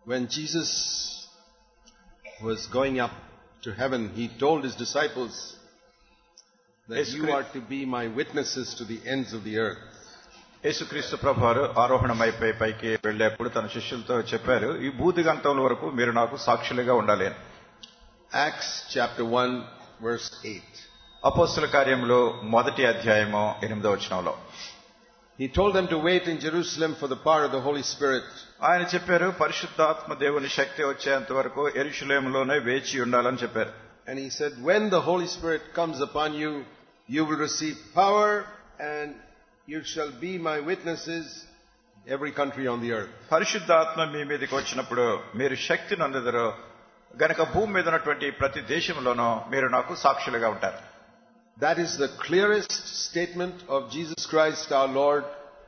when Jesus was going up to heaven, he told his disciples that Yes, you Christ. are to be my witnesses to the ends of the earth. యేసుక్రీస్తు ప్రభు వారు ఆరోహణమైపోయి పైకి వెళ్ళేప్పుడు తన శిష్యులతో చెప్పారు ఈ భూదిగంతం వరకు మీరు నాకు సాక్షులుగా ఉండాలి అని Acts chapter 1 verse 8. అపోస్తుల కార్యంలో మొదటి అధ్యాయము ఎనిమిదో వచనంలో He told them to wait in Jerusalem for the power of the Holy Spirit. ఆయన చెప్పారు పరిశుద్ధాత్మ దేవుని శక్తి వచ్చేంత వరకు ఎరుషులేములోనే వేచి ఉండాలని చెప్పారు And he said, when the Holy Spirit comes upon you, you will receive power and you shall be my witnesses every country on the earth. పరిశుద్ధాత్మ మీ మీదకి వచ్చినప్పుడు మీరు శక్తిని అందదరు గనక భూమి మీద ఉన్నటువంటి ప్రతి దేశంలోనూ మీరు నాకు సాక్షులుగా ఉంటారు That is the clearest statement of Jesus Christ our Lord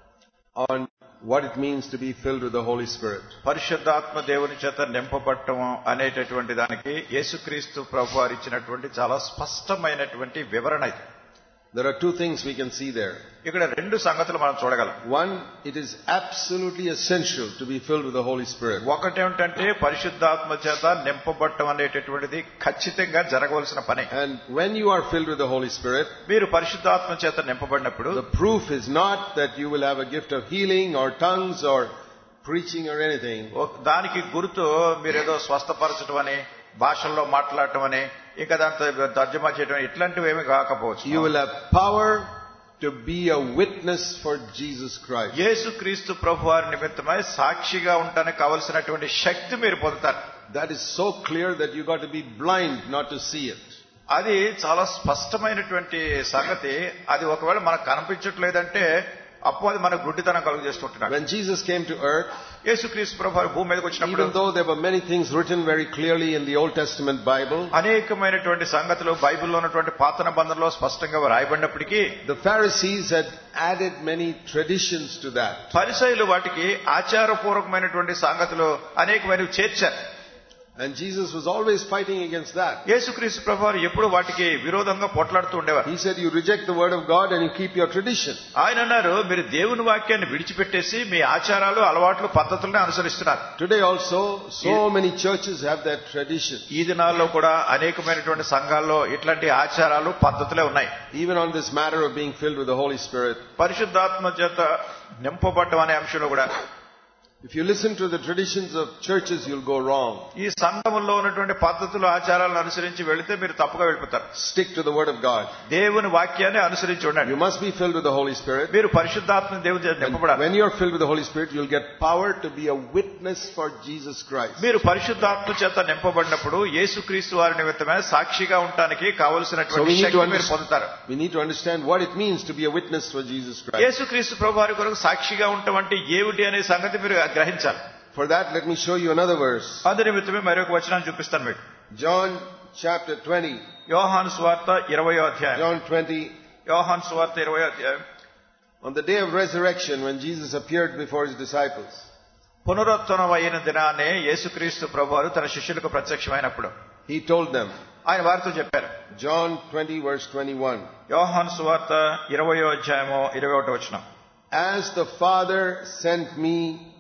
on what it means to be filled with the Holy Spirit. పరిశుద్ధాత్మ దేవుని చేత నింపబట్టం అనేటటువంటి దానికి యేసుక్రీస్తు ప్రభు వారు ఇచ్చినటువంటి చాలా స్పష్టమైనటువంటి వివరణ ఇది There are two things we can see there. ఇక్కడ రెండు సంగతులు మనం చూడగలం One, it is absolutely essential to be filled with the Holy Spirit. ఒకటేమిటంటే పరిశుద్ధాత్మ చేత నింపబట్టం అనేటటువంటిది ఖచ్చితంగా జరగవలసిన పని And when you are filled with the Holy Spirit, మీరు పరిశుద్ధాత్మ చేత నింపబడినప్పుడు the proof is not that you will have a gift of healing or tongues or preaching or anything. ఒక- దానికి గుర్తు మీరేదో స్వస్థపరచడం అని భాషల్లో మాట్లాడటం అని ఇంకా దాంతో తర్జమా చేయడం అని ఇట్లాంటివి ఏమి కాకపోవచ్చు You will have power to be a witness for Jesus Christ. యేసుక్రీస్తు ప్రభు వారి నిమిత్తమై సాక్షిగా ఉండడానికి కావలసినటువంటి శక్తి మీరు పొందుతారు That is so clear that you got to be blind not to see it. అది చాలా స్పష్టమైనటువంటి సంగతి అది ఒకవేళ మనకు కనిపించట్లేదంటే అప్పు అది మన గుడ్డితనం కలుగు చేస్తుంటున్నాడు When Jesus came to earth, యేసుక్రీస్తు ప్రభు వారు భూమి మీదకి వచ్చినప్పుడు even though there were many things written very clearly in the Old Testament Bible, అనేకమైనటువంటి సంగతులు బైబిల్లో ఉన్నటువంటి పాత నిబంధనలో స్పష్టంగా రాయబడినప్పటికీ the Pharisees had added many traditions to that. పరిసయులు వాటికి ఆచారపూర్వకమైనటువంటి సంగతులు అనేకమైనవి చేర్చారు And Jesus was always fighting against that. యేసుక్రీస్తు ప్రభు వారు ఎప్పుడు వాటికి విరోధంగా పోట్లాడుతూ ఉండేవారు He said, You reject the word of God and you keep your tradition. ఆయన అన్నారు మీరు దేవుని వాక్యాన్ని విడిచిపెట్టేసి మీ ఆచారాలు అలవాట్లు పద్ధతుల్ని అనుసరిస్తున్నారు Today also, so many churches have that tradition. ఈ దినాల్లో కూడా అనేకమైనటువంటి సంఘాల్లో ఇట్లాంటి ఆచారాలు పద్ధతులే ఉన్నాయి Even on this matter of being filled with the Holy Spirit. పరిశుద్ధాత్మ చేత నింపబట్టం అనే అంశంలో కూడా If you listen to the traditions of churches, you'll go wrong. ఈ సంఘములో ఉన్నటువంటి పద్ధతులు ఆచారాలను అనుసరించి వెళితే మీరు తప్పుగా వెళ్ళిపోతారు Stick to the word of God. దేవుని వాక్యాన్ని అనుసరించి ఉండండి You must be filled with the Holy Spirit. మీరు పరిశుద్ధాత్మ దేవుని చేత And నింపబడాలి when you're filled with the Holy Spirit, you'll get power to be a witness for Jesus Christ. మీరు పరిశుద్ధాత్మ చేత నింపబడినప్పుడు యేసుక్రీస్తు వారి నిమిత్తమే సాక్షిగా ఉండటానికి So కావలసినటువంటి we need, to శక్తి మీరు understand, పొందుతారు we need to understand what it means to be a witness for Jesus Christ. యేసుక్రీస్తు ప్రభు వారి కొరకు సాక్షిగా ఉండటం అంటే ఏమిటి అనే సంగతి మీరు గ్రహించాలి For that, let me show you another verse. అందు నిమిత్తమే మరొక వచనాన్ని చూపిస్తాను మీకు John chapter 20. యోహాను స్వార్త ఇరవయో అధ్యాయం John 20. యోహాను స్వార్త ఇరవయో అధ్యాయం On the day of resurrection, when Jesus appeared before his disciples, పునరుత్నం అయిన దినానే యేసుక్రీస్తు ప్రభు వారు తన శిష్యులకు ప్రత్యక్షమైనప్పుడు he told them, ఆయన వారితో చెప్పారు John 20 verse 21, యోహాను సువార్త ఇరవయో అధ్యాయము ఇరవై ఒకటి వచ్చిన As the Father sent me,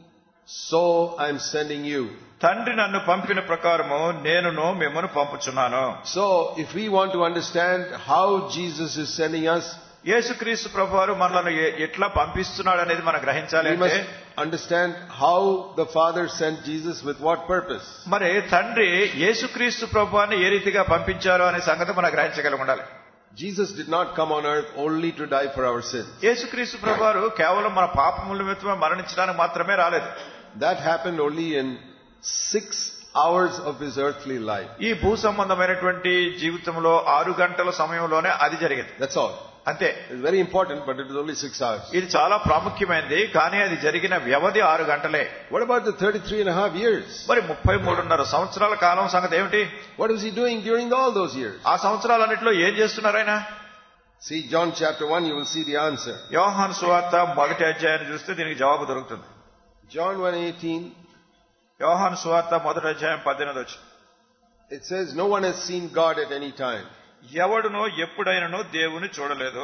so I'm sending you. తండ్రి నన్ను పంపిన ప్రకారము నేనును మిమ్మను పంపుచున్నాను So, if we want to understand how Jesus is sending us, యేసుక్రీస్తు ప్రభు వారు మనలను ఎ- ఎట్లా పంపిస్తున్నాడు అనేది మనం గ్రహించాలి we అంటే must understand how the Father sent Jesus with what purpose. మరి తండ్రి యేసుక్రీస్తు ప్రభువాన్ని ఏ రీతిగా పంపించారు అనే సంగతి మనం గ్రహించగలిగి ఉండాలి Jesus did not come on earth only to die for our sins. యేసుక్రీస్తు ప్రభు వారు కేవలం మన పాపముల నిమిత్తమే మరణించడానికి మాత్రమే రాలేదు That happened only in six hours of his earthly life. ఈ భూ సంబంధమైనటువంటి జీవితంలో ఆరు గంటల సమయంలోనే అది జరిగింది That's all. అంతే It's very important, but it is only six hours. ఇది చాలా ప్రాముఖ్యమైనది కానీ అది జరిగిన వ్యవధి ఆరు గంటలే What about the 33 and a half years? మరి ముప్పై మూడున్నర సంవత్సరాల కాలం సంగతి ఏమిటి What was he doing during all those years? ఆ సంవత్సరాలన్నింటిలో ఏం చేస్తున్నారు ఆయన See John chapter 1, you will see the answer. యోహాన్ సువార్త మొదటి అధ్యాయాన్ని చూస్తే దీనికి జవాబు దొరుకుతుంది John 1:18, యోహాన్ సువార్త మొదటి అధ్యాయం పద్దెనిమిది వచ్చి it says, No one has seen God at any time. ఎవడునో ఎప్పుడైనను దేవుని చూడలేదు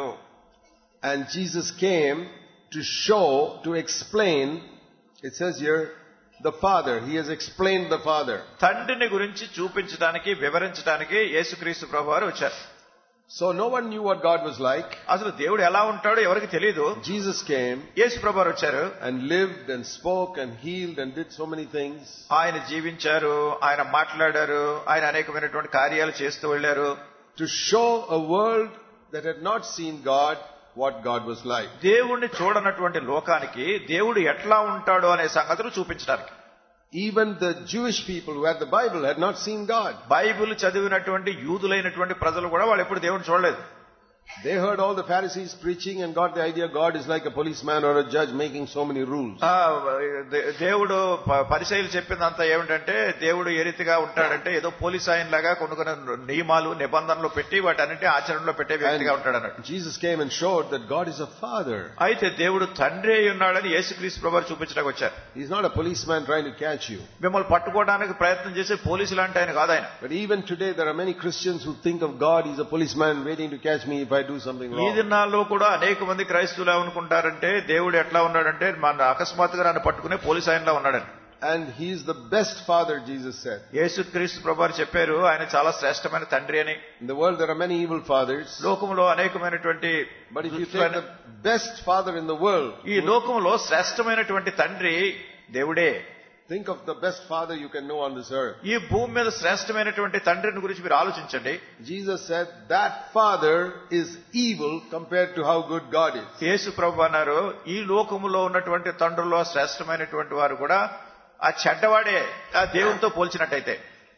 And Jesus came to show, to explain, it says here, the Father. He has explained the Father. తండ్రిని గురించి చూపించడానికి వివరించడానికి యేసుక్రీస్తు ప్రభు వారు వచ్చారు So no one knew what God was like. అసలు దేవుడు ఎలా ఉంటాడో ఎవరికి తెలియదు Jesus came యేసు ప్రభు వారు వచ్చారు and lived and spoke and healed and did so many things. ఆయన జీవించారు ఆయన మాట్లాడారు ఆయన అనేకమైనటువంటి కార్యాలు చేస్తూ వెళ్ళారు to show a world that had not seen God what God was like. దేవుణ్ణి చూడనటువంటి లోకానికి దేవుడు ఎట్లా ఉంటాడో అనే సంగతులు చూపించడానికి Even the Jewish people who had the Bible had not seen God. Bible చదివినటువంటి యూదులైనటువంటి ప్రజలు కూడా వాళ్ళు ఎప్పుడు దేవుని చూడలేదు They heard all the Pharisees preaching and got the idea God is like a policeman or a judge making so many rules. ఆ, దే- దేవుడు ప- పరిచయలు చెప్పిందంతా ఏమిటంటే దేవుడు ఏ రీతిగా ఉంటాడంటే ఏదో పోలీస్ ఆయన లాగా కొన్ని కొన్ని నియమాలు నిబంధనలు పెట్టి వాటన్నిటి ఆచరణలో పెట్టే వ్యక్తిగా ఉంటాడు అన్నట్టు Jesus came and showed that God is a father. అయితే దేవుడు తండ్రి అయి ఉన్నాడని యేసుక్రీస్తు ప్రభు వారు చూపించడానికి వచ్చారు He's not a policeman trying to catch you. మిమ్మల్ని పట్టుకోవడానికి ప్రయత్నం చేసే పోలీసులు అంటే ఆయన కాదు ఆయన But even today there are many Christians who think of God, He's a policeman waiting to catch me if I do something ఈ wrong. దినాల్లో కూడా అనేక మంది క్రైస్తవులు ఏమనుకుంటారంటే దేవుడు ఎట్లా ఉన్నాడంటే మన అకస్మాత్తుగా నన్ను పట్టుకునే పోలీస్ ఆయనలా ఉన్నాడని And He's the best father, Jesus said. యేసుక్రీస్తు ప్రభు వారు చెప్పారు ఆయన చాలా శ్రేష్టమైన తండ్రి అని In the world there are many evil fathers. లోకంలో అనేకమైనటువంటి But if you take దుష్టులైన- the best father in the world, ఈ లోకంలో శ్రేష్టమైనటువంటి తండ్రి దేవుడే think of the best father you can know on this earth. ఈ భూమి మీద శ్రేష్టమైనటువంటి తండ్రిని గురించి మీరు ఆలోచించండి Jesus said that father is evil compared to how good God is. యేసు ప్రభు అన్నారు ఈ లోకములో ఉన్నటువంటి తండ్రుల్లో శ్రేష్టమైనటువంటి వారు కూడా ఆ చెడ్డవాడే ఆ దేవునితో పోల్చినట్టయితే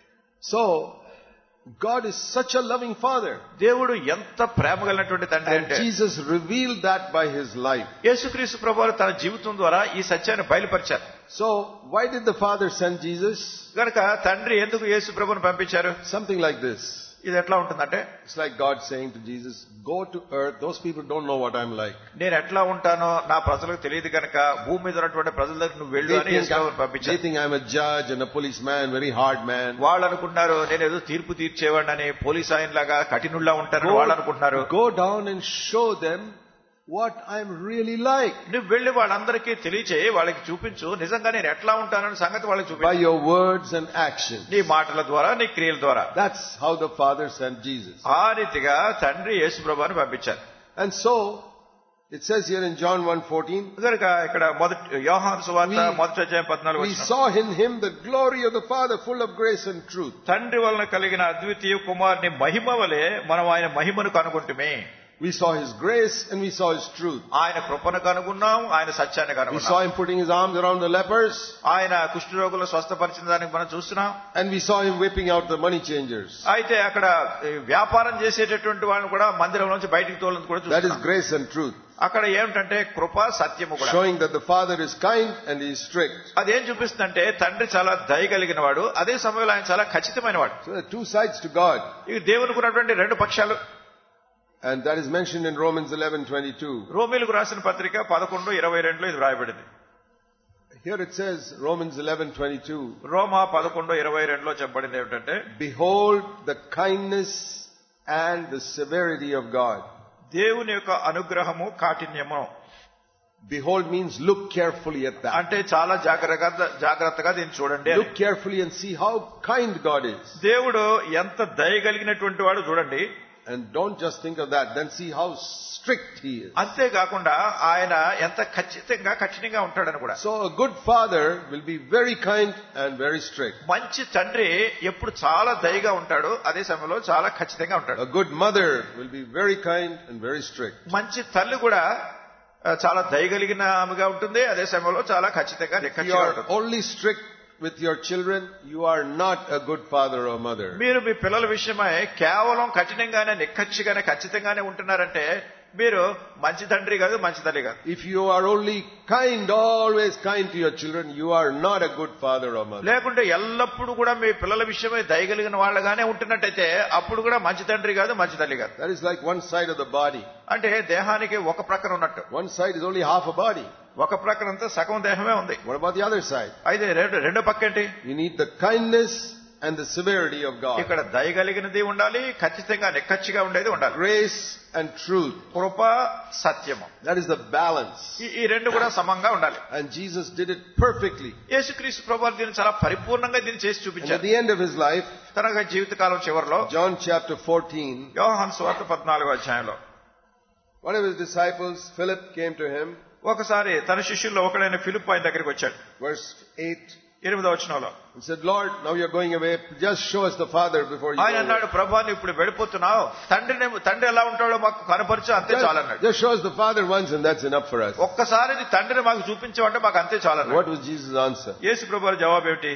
So, God is such a loving father. దేవుడు ఎంత ప్రేమ కలిగినటువంటి తండ్రి And అంటే Jesus revealed that by his life. యేసుక్రీస్తు ప్రభు వారు తన జీవితం ద్వారా ఈ సత్యాన్ని బయలుపరిచారు So, why did the father send Jesus? గనక తండ్రి ఎందుకు యేసు ప్రభుని పంపించారు Something like this. ఇది ఎట్లా ఉంటుందంటే It's like God saying to Jesus, go to earth. Those people don't know what I'm like. నేను ఎట్లా ఉంటానో నా ప్రజలకు తెలియదు కనుక భూమి మీద ఉన్నటువంటి ప్రజల దగ్గర నువ్వు వెళ్ళు They అని think, యేసు ప్రభుని I, they పంపించారు think I'm a judge and a policeman, very hard man. వాళ్ళు అనుకుంటున్నారు నేను ఏదో తీర్పు తీర్చేవాడిని పోలీస్ ఆయన లాగా కఠినుల్లా ఉంటానని వాళ్ళు అనుకుంటున్నారు go down and show them what I'm really like. నువ్వు వెళ్లి వాళ్ళందరికీ తెలియచేయి వాళ్ళకి చూపించు నిజంగా నేను ఎట్లా ఉంటానని సంగతి వాళ్ళకి By చూపించు your words and actions. నీ మాటల ద్వారా నీ క్రియల ద్వారా That's how the Father sent Jesus. ఆ రీతిగా తండ్రి యేసు ప్రభుని పంపించారు And so, it says here in John 1.14, కనుక ఇక్కడ మొదటి యోహాను సువార్త We- మొదటి అధ్యాయం పద్నాలుగు we వచనం. saw in him the glory of the Father full of grace and truth. తండ్రి వలన కలిగిన అద్వితీయ కుమారుని మహిమ వలె మనం ఆయన మహిమను కనుగొంటుమే We saw his grace and we saw his truth. ఆయన కృపను కనుగొన్నాం ఆయన సత్యాన్ని We కనుగొన్నాం saw him putting his arms around the lepers ఆయన కుష్ఠరోగులను స్వస్థపరిచిన దానికి మనం చూస్తున్నాం and we saw him whipping out the money changers. అయితే అక్కడ ఈ వ్యాపారం చేసేటటువంటి వాళ్ళని కూడా మందిరం నుంచి బయటికి తోలని కూడా That is చూస్తున్నాం grace and truth. అక్కడ ఏమిటంటే కృప సత్యము కూడా Showing that the Father is kind and he is strict. అదేం చూపిస్తుందంటే తండ్రి చాలా దయ కలిగిన వాడు అదే సమయంలో ఆయన చాలా ఖచ్చితమైన వాడు So there are two sides to God. ఇవి దేవునికి ఉన్నటువంటి రెండు పక్షాలు And that is mentioned in Romans 11:22. రోమిలకు రాసిన పత్రిక పదకొండు ఇరవై రెండులో ఇది వ్రాయబడింది Here it says, Romans 11:22, రోమా పదకొండు ఇరవై రెండులో చెప్పబడింది ఏమిటంటే Behold the kindness and the severity of God. దేవుని యొక్క అనుగ్రహము కాఠిన్యము Behold means look carefully at that. అంటే చాలా జాగ్రత్తగా జాగ్రత్తగా దీన్ని చూడండి అని. Look carefully and see how kind God is. దేవుడు ఎంత దయగలిగినటువంటి వాడు చూడండి And don't just think of that. Then see how strict He is. అంతేకాకుండా ఆయన ఎంత ఖచ్చితంగా కఠినంగా ఉంటాడని కూడా So a good father will be very kind and very strict. మంచి తండ్రి ఎప్పుడు చాలా దయగా ఉంటాడు అదే సమయంలో చాలా ఖచ్చితంగా ఉంటాడు A good mother will be very kind and very strict. మంచి తల్లి కూడా ఆ, చాలా దయగలిగిన ఆమెగా ఉంటుంది అదే సమయంలో చాలా ఖచ్చితంగా If you నిక్కచ్చిగా are ఉంటుంది only strict with your children, you are not a good father or mother. మీరు మీ పిల్లల విషయమై కేవలం కఠినంగానే నిక్కచ్చిగానే ఖచ్చితంగానే ఉంటున్నారంటే మీరు మంచి తండ్రి కాదు మంచి తల్లి కాదు If you are only kind, always kind to your children, you are not a good father or mother. లేకుంటే ఎల్లప్పుడూ కూడా మీ పిల్లల విషయమై దయగలిగిన వాళ్ళగానే ఉంటున్నట్టయితే అప్పుడు కూడా మంచి తండ్రి కాదు మంచి తల్లి కాదు That is like one side of the body. అంటే దేహానికి ఒక ప్రక్కన ఉన్నట్టు One side is only half a body. ఒక ప్రక్కన అంతా సగం దేహమే ఉంది What about the other side? అయితే రెండు రెండో పక్క ఏంటి You need the kindness and the severity of God. ఇక్కడ దయగలిగినది ఉండాలి ఖచ్చితంగా నిక్కచ్చిగా ఉండేది ఉండాలి Grace and truth. కృప సత్యము That is the balance. ఈ- ఈ రెండు కూడా సమంగా ఉండాలి And Jesus did it perfectly. యేసుక్రీస్తు ప్రభు దీన్ని చాలా పరిపూర్ణంగా దీన్ని చేసి And at చూపించారు the end of his life, తన జీవితకాలం చివరిలో John chapter 14, యోహాన్ స్వార్థ పద్నాలుగో అధ్యాయంలో one of his disciples, Philip, came to him, ఒకసారి తన శిష్యుల్లో ఒకడైన ఫిలిప్ ఆయన దగ్గరికి వచ్చాడు verse 8, ఎనిమిదో వచనంలో and said, Lord, now you're going away. Just show us the Father before you ఆయన go away. అన్నాడు ప్రభా నువ్వు ఇప్పుడు వెళ్ళిపోతున్నావు తండ్రిని తండ్రి ఎలా ఉంటాడో మాకు కనపరచు అంతే చాలన్నాడు Just, just show us the Father once and that's enough for us. ఒక్కసారి నీ తండ్రిని మాకు చూపించమంటే మాకు అంతే చాలన్నాడు What was Jesus' answer? యేసు ప్రభు జవాబు ఏమిటి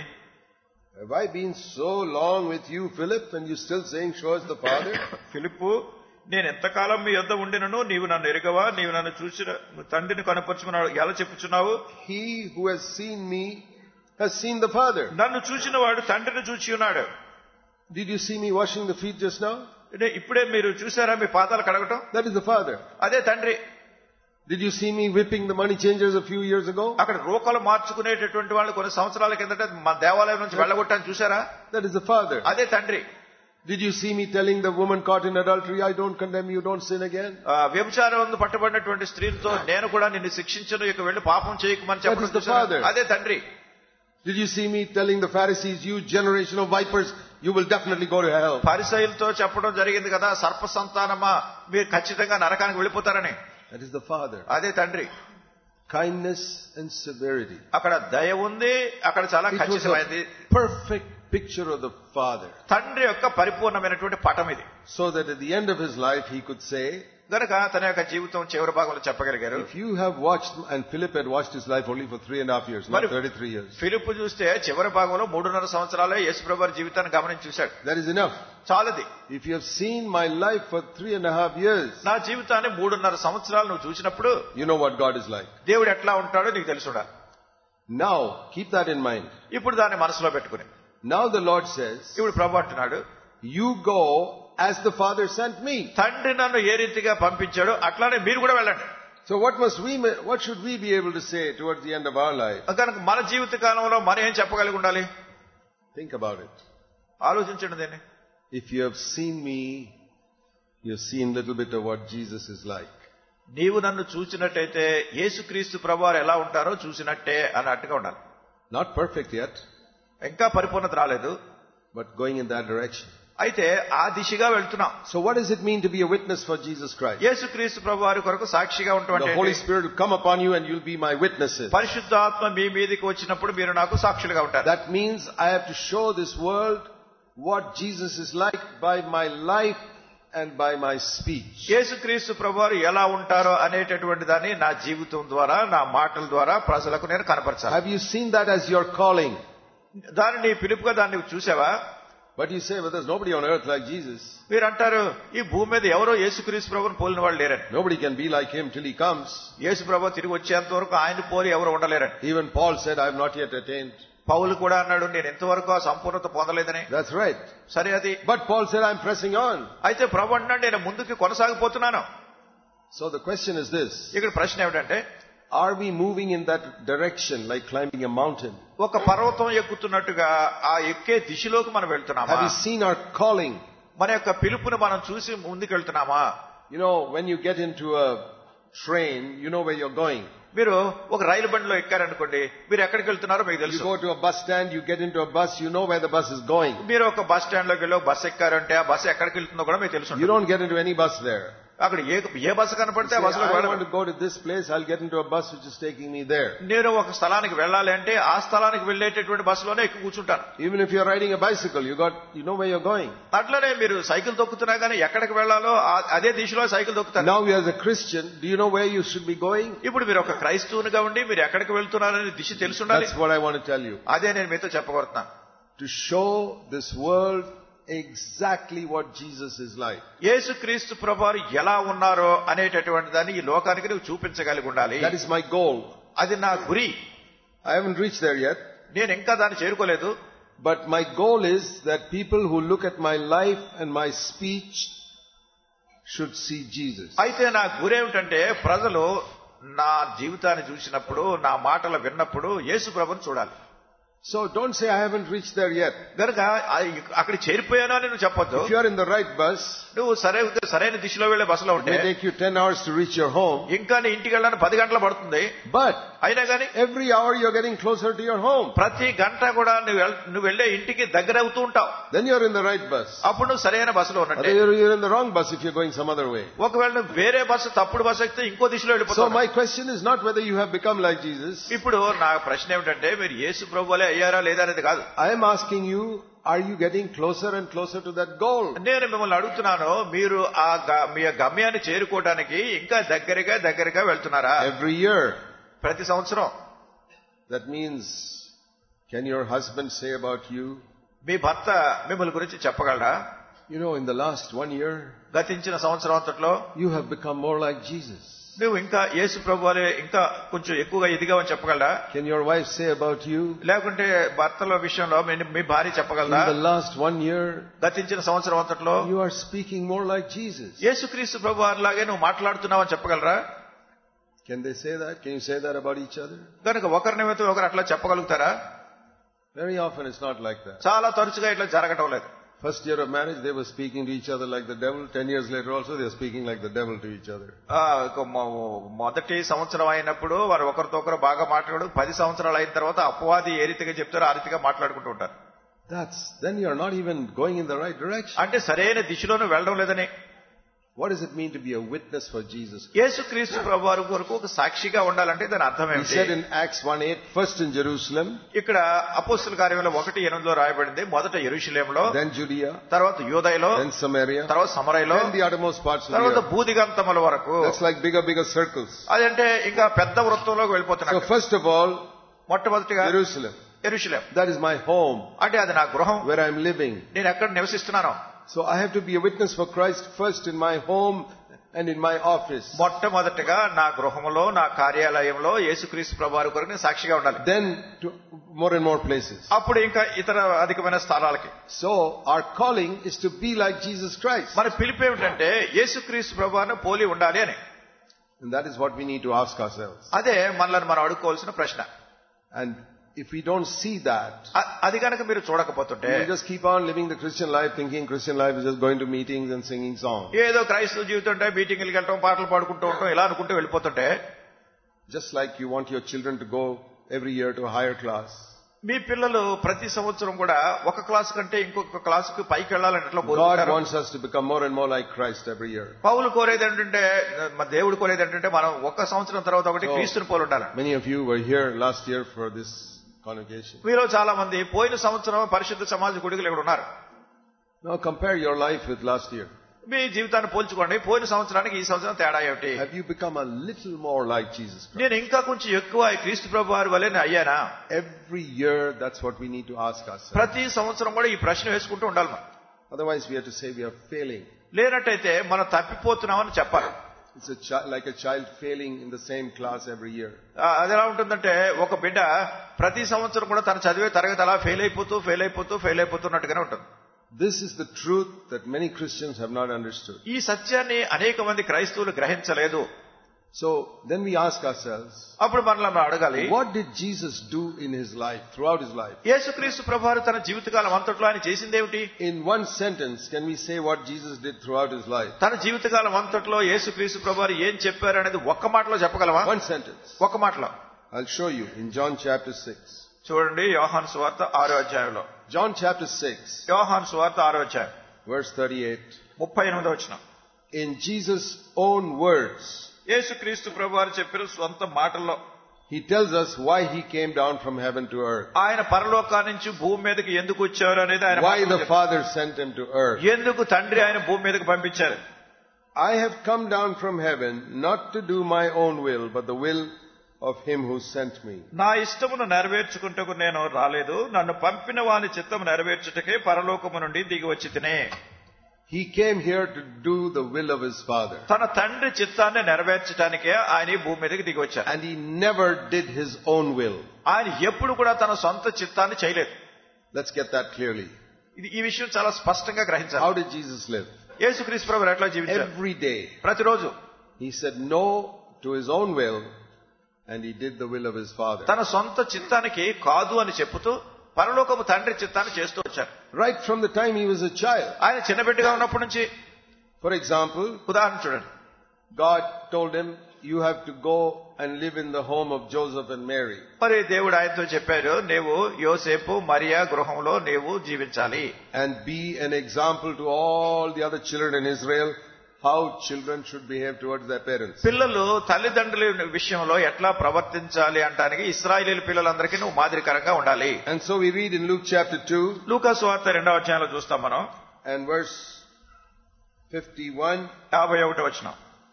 Have I been so long with you, Philip, and you still saying, show us the Father? ఫిలిప్పు నేను ఎంతకాలం మీ యొద్ద ఉండినను నీవు నన్ను ఎరగవా నీవు నన్ను చూసిన తండ్రిని కనపరచుకున్నాడు ఎలా చెప్పుచున్నావు He who has seen me has seen the Father. నన్ను చూసిన వాడు తండ్రిని చూచి ఉన్నాడు Did you see me washing the feet just now? అంటే ఇప్పుడే మీరు చూసారా మీ పాదాలు కడగటం That is the Father. అదే తండ్రి Did you see me whipping the money changers a few years ago? అక్కడ రూకలు మార్చుకునేటటువంటి వాళ్ళు కొన్ని సంవత్సరాల కిందట మన దేవాలయం నుంచి వెళ్ళగొట్టాను చూసారా That is the Father. అదే తండ్రి Did you see me telling the woman caught in adultery, I don't condemn you, don't sin again? ఆ, వ్యభిచారం ముందు పట్టుబడినటువంటి స్త్రీలతో నేను కూడా నిన్ను శిక్షించను ఇక వెళ్ళి పాపం చేయకమని చెప్పడం That is the చూసారా? Father. అదే తండ్రి Did you see me telling the Pharisees, you generation of vipers, you will definitely go to hell? పరిసయులతో చెప్పడం జరిగింది కదా సర్ప సంతానమా మీరు ఖచ్చితంగా నరకానికి వెళ్ళిపోతారని That is the Father. అదే తండ్రి Kindness and severity. అక్కడ దయ ఉంది అక్కడ చాలా It was ఖచ్చితమైనది a perfect picture of the Father. తండ్రి యొక్క పరిపూర్ణమైనటువంటి పటం ఇది So that at the end of his life he could say, గనక తన యొక్క జీవితం చివరి భాగంలో చెప్పగలిగారు if you have watched, and Philip had watched his life only for three and a half years, not But if- 33 years. Philip చూస్తే చివరి భాగంలో మూడున్నర సంవత్సరాలే యేసుప్రభు వారి జీవితాన్ని గమనించి చూశాడు That is enough. చాలది If you have seen my life for three and a half years, నా జీవితాన్ని మూడున్నర సంవత్సరాలు నువ్వు చూసినప్పుడు you know what God is like. దేవుడు ఎట్లా ఉంటాడో నీకు తెలుసుడా Now, keep that in mind. ఇప్పుడు దాన్ని మనసులో పెట్టుకుని Now the Lord says, ఇప్పుడు ప్రభు అంటున్నాడు you go as the Father sent me. తండ్రి నన్ను ఏ రీతిగా పంపించాడో అట్లానే మీరు కూడా వెళ్ళండి So what must we, what should we be able to say towards the end of our life? కనుక మన జీవిత కాలంలో మనం ఏం చెప్పగలిగి ఉండాలి Think about it. ఆలోచించండి దీన్ని If you have seen me, you have seen a little bit of what Jesus is like. నీవు నన్ను చూసినట్టయితే యేసుక్రీస్తు ప్రభువారు ఎలా ఉంటారో చూసినట్టే అన్నట్టుగా ఉండాలి Not perfect yet, ఇంకా పరిపూర్ణత రాలేదు but going in that direction. అయితే ఆ దిశగా వెళ్తున్నాం So what does it mean to be a witness for Jesus Christ? యేసుక్రీస్తు ప్రభు వారి కొరకు సాక్షిగా The Holy ఉంటుంది Spirit will come upon you and you'll be my witnesses. పరిశుద్ధాత్మ మీ మీదకి వచ్చినప్పుడు మీరు నాకు సాక్షులుగా ఉంటారు That means I have to show this world what Jesus is like by my life and by my speech. యేసుక్రీస్తు ప్రభువారు ఎలా ఉంటారో అనేటటువంటి దాన్ని నా జీవితం ద్వారా నా మాటల ద్వారా ప్రజలకు నేను కనపరచాలి Have you seen that as your calling? దాన్ని నీ పిలుపుగా దాన్ని నువ్వు చూసావా But you say, well, there's nobody on earth like Jesus. మీరు అంటారు ఈ భూమి మీద ఎవరో యేసుక్రీస్తు ప్రభుని పోలిన వాళ్ళు లేరని Nobody can be like him till he comes. యేసు ప్రభు తిరిగి వచ్చేంత వరకు ఆయన పోలి ఎవరు ఉండలేరని Even Paul said, I have not yet attained. పౌలు కూడా అన్నాడు నేను ఎంతవరకు ఆ సంపూర్ణత పొందలేదని That's right. సరే అది But Paul said, I'm pressing on. అయితే ప్రభు అంటున్నాడు నేను ముందుకు కొనసాగిపోతున్నాను So the question is this. ఇక్కడ ప్రశ్న ఏమిటంటే Are we moving in that direction like climbing a mountain? ఒక పర్వతం ఎక్కుతున్నట్టుగా ఆ ఎక్కే దిశలోకి మనం వెళ్తున్నామా Have you seen our calling? మన యొక్క పిలుపుని మనం చూసి ముందుకు వెళ్తున్నామా You know, when you get into a train, you know where you're going. మీరు ఒక రైలు బండిలో ఎక్కారనుకోండి మీరు ఎక్కడికి వెళ్తున్నారో మీకు You తెలుసు go to a bus stand, you get into a bus, you know where the bus is going. మీరు ఒక బస్ స్టాండ్ లోకి వెళ్ళి ఒక బస్ ఎక్కారంటే ఆ బస్ ఎక్కడికి వెళ్తుందో కూడా మీకు తెలుసు You don't get into any bus there. అక్కడ ఏ ఏ బస్సు You కనపడితే say, ఆ బస్సులో I want వెళ్ళండి to go to this place, I'll get into a bus which is taking me there. నేను ఒక స్థలానికి వెళ్ళాలి అంటే ఆ స్థలానికి వెళ్ళేటటువంటి బస్సులోనే ఎక్కువ కూర్చుంటాను Even if you're riding a bicycle, you got, you know where you're going. అట్లనే మీరు సైకిల్ తొక్కుతున్నా కానీ ఎక్కడికి వెళ్ళాలో ఆ- అదే దిశలో సైకిల్ తొక్కుతారు Now you as a Christian, do you know where you should be going? ఇప్పుడు మీరు ఒక క్రైస్తవునిగా ఉండి మీరు ఎక్కడికి వెళ్తున్నారనే దిశ తెలుసుండాలి That's what I want to tell you. అదే నేను మీతో చెప్పగలుగుతున్నాను To show this world exactly what Jesus is like. యేసుక్రీస్తు ప్రభువారు ఎలా ఉన్నారో అనేటటువంటి దాన్ని ఈ లోకానికి నువ్వు చూపించగలిగి ఉండాలి That is my goal. అది నా గురి I haven't reached there yet, నేను ఇంకా దాన్ని చేరుకోలేదు but my goal is that people who look at my life and my speech should see Jesus. అయితే నా గురి ఏమిటంటే ప్రజలు నా జీవితాన్ని చూసినప్పుడు నా మాటలు విన్నప్పుడు యేసు ప్రభుని చూడాలి So don't say I haven't reached there yet. గనుక ఆ- అక్కడ చేరిపోయాను అని నువ్వు చెప్పొద్దు If you are in the right bus, నువ్వు సరే సరైన దిశలో వెళ్లే బస్సులో it ఉంటే may take you 10 hours to reach your home. ఇంకా నీ ఇంటికి వెళ్ళడానికి పది గంటలు పడుతుంది But అయినా కానీ every hour you're getting closer to your home. ప్రతి గంట కూడా నువ్వు వెళ్- నువ్వు వెళ్లే ఇంటికి దగ్గర అవుతూ ఉంటావు Then you're in the right bus. అప్పుడు నువ్వు సరైన బస్సులో But ఉన్నట్టే you're, you're in the wrong bus if you're going some other way. ఒకవేళ నువ్వు వేరే బస్సు తప్పుడు బస్సు ఎక్కితే ఇంకో దిశలో So వెళ్ళిపోతావు my question is not whether you have become like Jesus. ఇప్పుడు నా ప్రశ్న ఏమిటంటే మీరు యేసు ప్రభువులే అయ్యారా లేదా అనేది కాదు I am asking you, are you getting closer and closer to that goal? నేను మిమ్మల్ని అడుగుతున్నాను మీరు ఆ గ- మీ గమ్యాన్ని చేరుకోవడానికి ఇంకా దగ్గరగా దగ్గరగా వెళ్తున్నారా Every year. ప్రతి సంవత్సరం That means, can your husband say about you, మీ భర్త మిమ్మల్ని గురించి చెప్పగలరా you know, in the last one year, గతించిన సంవత్సరం అంతట్లో you have become more like Jesus? నువ్వు ఇంకా యేసు ప్రభు వలె ఇంకా కొంచెం ఎక్కువగా ఎదిగావని చెప్పగలరా Can your wife say about you, లేకుంటే భర్తల విషయంలో మీ- మీ భార్య in చెప్పగలరా the last one year, గతించిన సంవత్సరం అంతట్లో you are speaking more like Jesus? యేసుక్రీస్తు ప్రభు వారిలాగే నువ్వు మాట్లాడుతున్నావు అని చెప్పగలరా Can they say that? Can you say that about each other? కనుక ఒకరి నిమిత్తం ఒకరు అట్లా చెప్పగలుగుతారా Very often it's not like that. చాలా తరచుగా ఇట్లా జరగటం లేదు First year of marriage, they were speaking to each other like the devil. Ten years later also, they are speaking like the devil to each other. ఆ, ఒక మొ- మొదటి సంవత్సరం అయినప్పుడు వారు ఒకరితో ఒకరు బాగా మాట్లాడు పది సంవత్సరాలు అయిన తర్వాత అపవాది ఏ రీతిగా చెప్తారో ఆ రీతిగా మాట్లాడుకుంటూ ఉంటారు That's, then you're not even going in the right direction. అంటే సరైన దిశలోనూ వెళ్ళడం లేదని What does it mean to be a witness for Jesus? యేసుక్రీస్తు ప్రభు వారి కొరకు ఒక సాక్షిగా ఉండాలంటే దాని అర్థం He ఏమిటి said in Acts 1.8, first in Jerusalem, ఇక్కడ అపోస్తుల కార్యంలో ఒకటి ఎనిమిదిలో రాయబడింది మొదట ఎరుషులేంలో then Judea, తర్వాత యూదయలో then Samaria, తర్వాత సమరయలో then the uttermost parts of the తర్వాత earth. భూదిగంతముల వరకు That's like bigger, bigger circles. అదంటే ఇంకా పెద్ద వృత్తంలోకి So వెళ్ళిపోతున్నారు first of all, మొట్టమొదటిగా Jerusalem. Jerusalem That is my home, అంటే అది నా గృహం where I'm living. నేను ఎక్కడ నివసిస్తున్నాను So I have to be a witness for Christ first in my home and in my office. మొట్టమొదటిగా నా గృహంలో నా కార్యాలయంలో యేసుక్రీస్తు ప్రభువారి కొరకు నేను సాక్షిగా ఉండాలి Then to more and more places. అప్పుడు ఇంకా ఇతర అధికమైన స్థలాలకి So our calling is to be like Jesus Christ. మన పిలుపు ఏమిటంటే యేసుక్రీస్తు ప్రభువారిని పోలి ఉండాలి అని And that is what we need to ask ourselves. అదే మనల్ని మనం అడుక్కోవాల్సిన ప్రశ్న And if we don't see that, అ- అది కనుక మీరు చూడకపోతుంటే we just keep on living the Christian life thinking Christian life is just going to meetings and singing songs. ఏదో క్రైస్తవ జీవితం అంటే మీటింగ్కి వెళ్ళటం పాటలు పాడుకుంటూ ఉంటాం ఇలా అనుకుంటూ వెళ్ళిపోతుంటే Just like you want your children to go every year to a higher class. మీ పిల్లలు ప్రతి సంవత్సరం కూడా ఒక క్లాస్ కంటే ఇంకొక క్లాసుకు పైకి వెళ్ళాలని ఎట్లా God కోరుకుంటారు wants us to become more and more like Christ every year. పౌలు కోరేది ఏంటంటే మన దేవుడు కోరేది ఏంటంటే మనం ఒక సంవత్సరం తర్వాత ఒకటి So- క్రీస్తుని పోలి ఉండాలి Many of you were here last year for this convocation. మీలో చాలా మంది పోయిన సంవత్సరం పరిశుద్ధ సమాజ గుడికలు ఇక్కడ ఉన్నారు Now compare your life with last year. మీ జీవితాన్ని పోల్చుకోండి పోయిన సంవత్సరానికి ఈ సంవత్సరం తేడా ఏమిటి Have you become a little more like Jesus Christ? నేను ఇంకా కొంచెం ఎక్కువ ఈ క్రీస్తు ప్రభు వారి వల్లే నేను అయ్యానా Every year, that's what we need to ask ourselves. ప్రతి సంవత్సరం కూడా ఈ ప్రశ్న వేసుకుంటూ ఉండాలి మనం Otherwise, we have to say we are failing. లేనట్టయితే మనం తప్పిపోతున్నామని చెప్పాలి It's a chi- like a child failing in the same class every year. ఆ, అది ఎలా ఉంటుందంటే ఒక బిడ్డ ప్రతి సంవత్సరం కూడా తను చదివే తరగతి అలా ఫెయిల్ అయిపోతూ ఫెయిల్ అయిపోతూ ఫెయిల్ అయిపోతున్నట్టుగానే ఉంటుంది This is the truth that many Christians have not understood. ఈ సత్యాన్ని అనేక మంది క్రైస్తవులు గ్రహించలేదు So then we ask ourselves, అప్పుడు మనల్ని మనం అడగాలి what did Jesus do in his life, throughout his life? యేసుక్రీస్తు ప్రభువారు తన జీవితకాలం అంతట్లో ఆయన చేసిందేమిటి In one sentence, can we say what Jesus did throughout his life? తన జీవితకాలం అంతట్లో యేసుక్రీస్తు ప్రభువారు ఏం చెప్పారు అనేది ఒక్క మాటలో చెప్పగలవా One sentence. ఒక్క మాటలో I'll show you in John chapter 6. చూడండి యోహాన్ సువార్త ఆరో అధ్యాయంలో John chapter 6, యోహాన్ సువార్త ఆరో అధ్యాయం verse 38. ముప్పై ఎనిమిదో వచ్చిన In Jesus' own words, యేసుక్రీస్తు ప్రభువారు చెప్పిన సొంత మాటల్లో he tells us why he came down from heaven to earth. ఆయన పరలోకా నుంచి భూమి మీదకి ఎందుకు వచ్చారు అనేది ఆయన Why మాటల్లో the చెప్పారు. Father sent him to earth. ఎందుకు తండ్రి ఆయన భూమి మీదకి పంపించారు I have come down from heaven not to do my own will, but the will of him who sent me. నా ఇష్టమును నెరవేర్చుకుంటకు నేను రాలేదు నన్ను పంపిన వాని చిత్తము నెరవేర్చుటకే పరలోకము నుండి దిగి వచ్చి తినే He came here to do the will of his Father. తన తండ్రి చిత్తాన్ని నెరవేర్చడానికే ఆయన ఈ భూమి మీదకి దిగి వచ్చారు And he never did his own will. ఆయన ఎప్పుడు కూడా తన సొంత చిత్తాన్ని చేయలేదు Let's get that clearly. ఇది ఈ విషయం చాలా స్పష్టంగా గ్రహించాలి How did Jesus live? యేసుక్రీస్తు ప్రభు ఎట్లా జీవించారు Every day, ప్రతిరోజు he said no to his own will, and he did the will of his Father. తన సొంత చిత్తానికి కాదు అని చెప్పుతూ పరలోకపు తండ్రి చిత్తాన్ని చేస్తూ వచ్చారు Right from the time he was a child. ఆయన చిన్న బిడ్డగా ఉన్నప్పటి నుంచి For example, ఉదాహరణ చూడండి God told him, you have to go and live in the home of Joseph and Mary. మరి దేవుడు ఆయనతో చెప్పారు నీవు యోసేపు మరియా గృహంలో నీవు జీవించాలి and be an example to all the other children in Israel how children should behave towards their parents. పిల్లలు తల్లిదండ్రుల విషయంలో ఎట్లా ప్రవర్తించాలి అంటానికి ఇస్రాయేలీల పిల్లలందరికీ నువ్వు మాదిరికరంగా ఉండాలి And so we read in Luke chapter 2 లూకాసు వార్త రెండవ అధ్యాయంలో చూస్తాం మనం and verse 51. యాభై ఒకటి వచ్చిన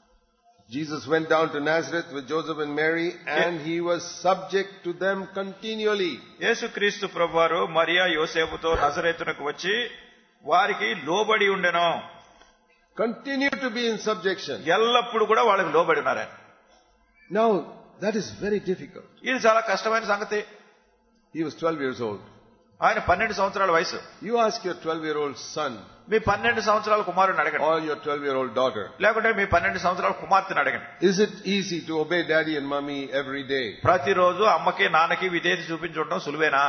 Jesus went down to Nazareth with Joseph and Mary and he was subject to them continually. యేసుక్రీస్తు ప్రభువారు మరియా యోసేపుతో నజరేతునకు వచ్చి వారికి లోబడి ఉండెను Continue to be in subjection. ఎల్లప్పుడు కూడా వాళ్ళకి లోబడి ఉన్నారు ఆయన. Now, that is very difficult. ఇది చాలా కష్టమైన సంగతి He was 12 years old. ఆయన పన్నెండు సంవత్సరాల వయసు You ask your 12 year old son మీ పన్నెండు సంవత్సరాల కుమారుని అడగండి or your 12 year old daughter, లేకుంటే మీ పన్నెండు సంవత్సరాల కుమార్తెని అడగండి is it easy to obey daddy and mommy every day? ప్రతిరోజు అమ్మకి నాన్నకి విధేయత చూపించడం సులువేనా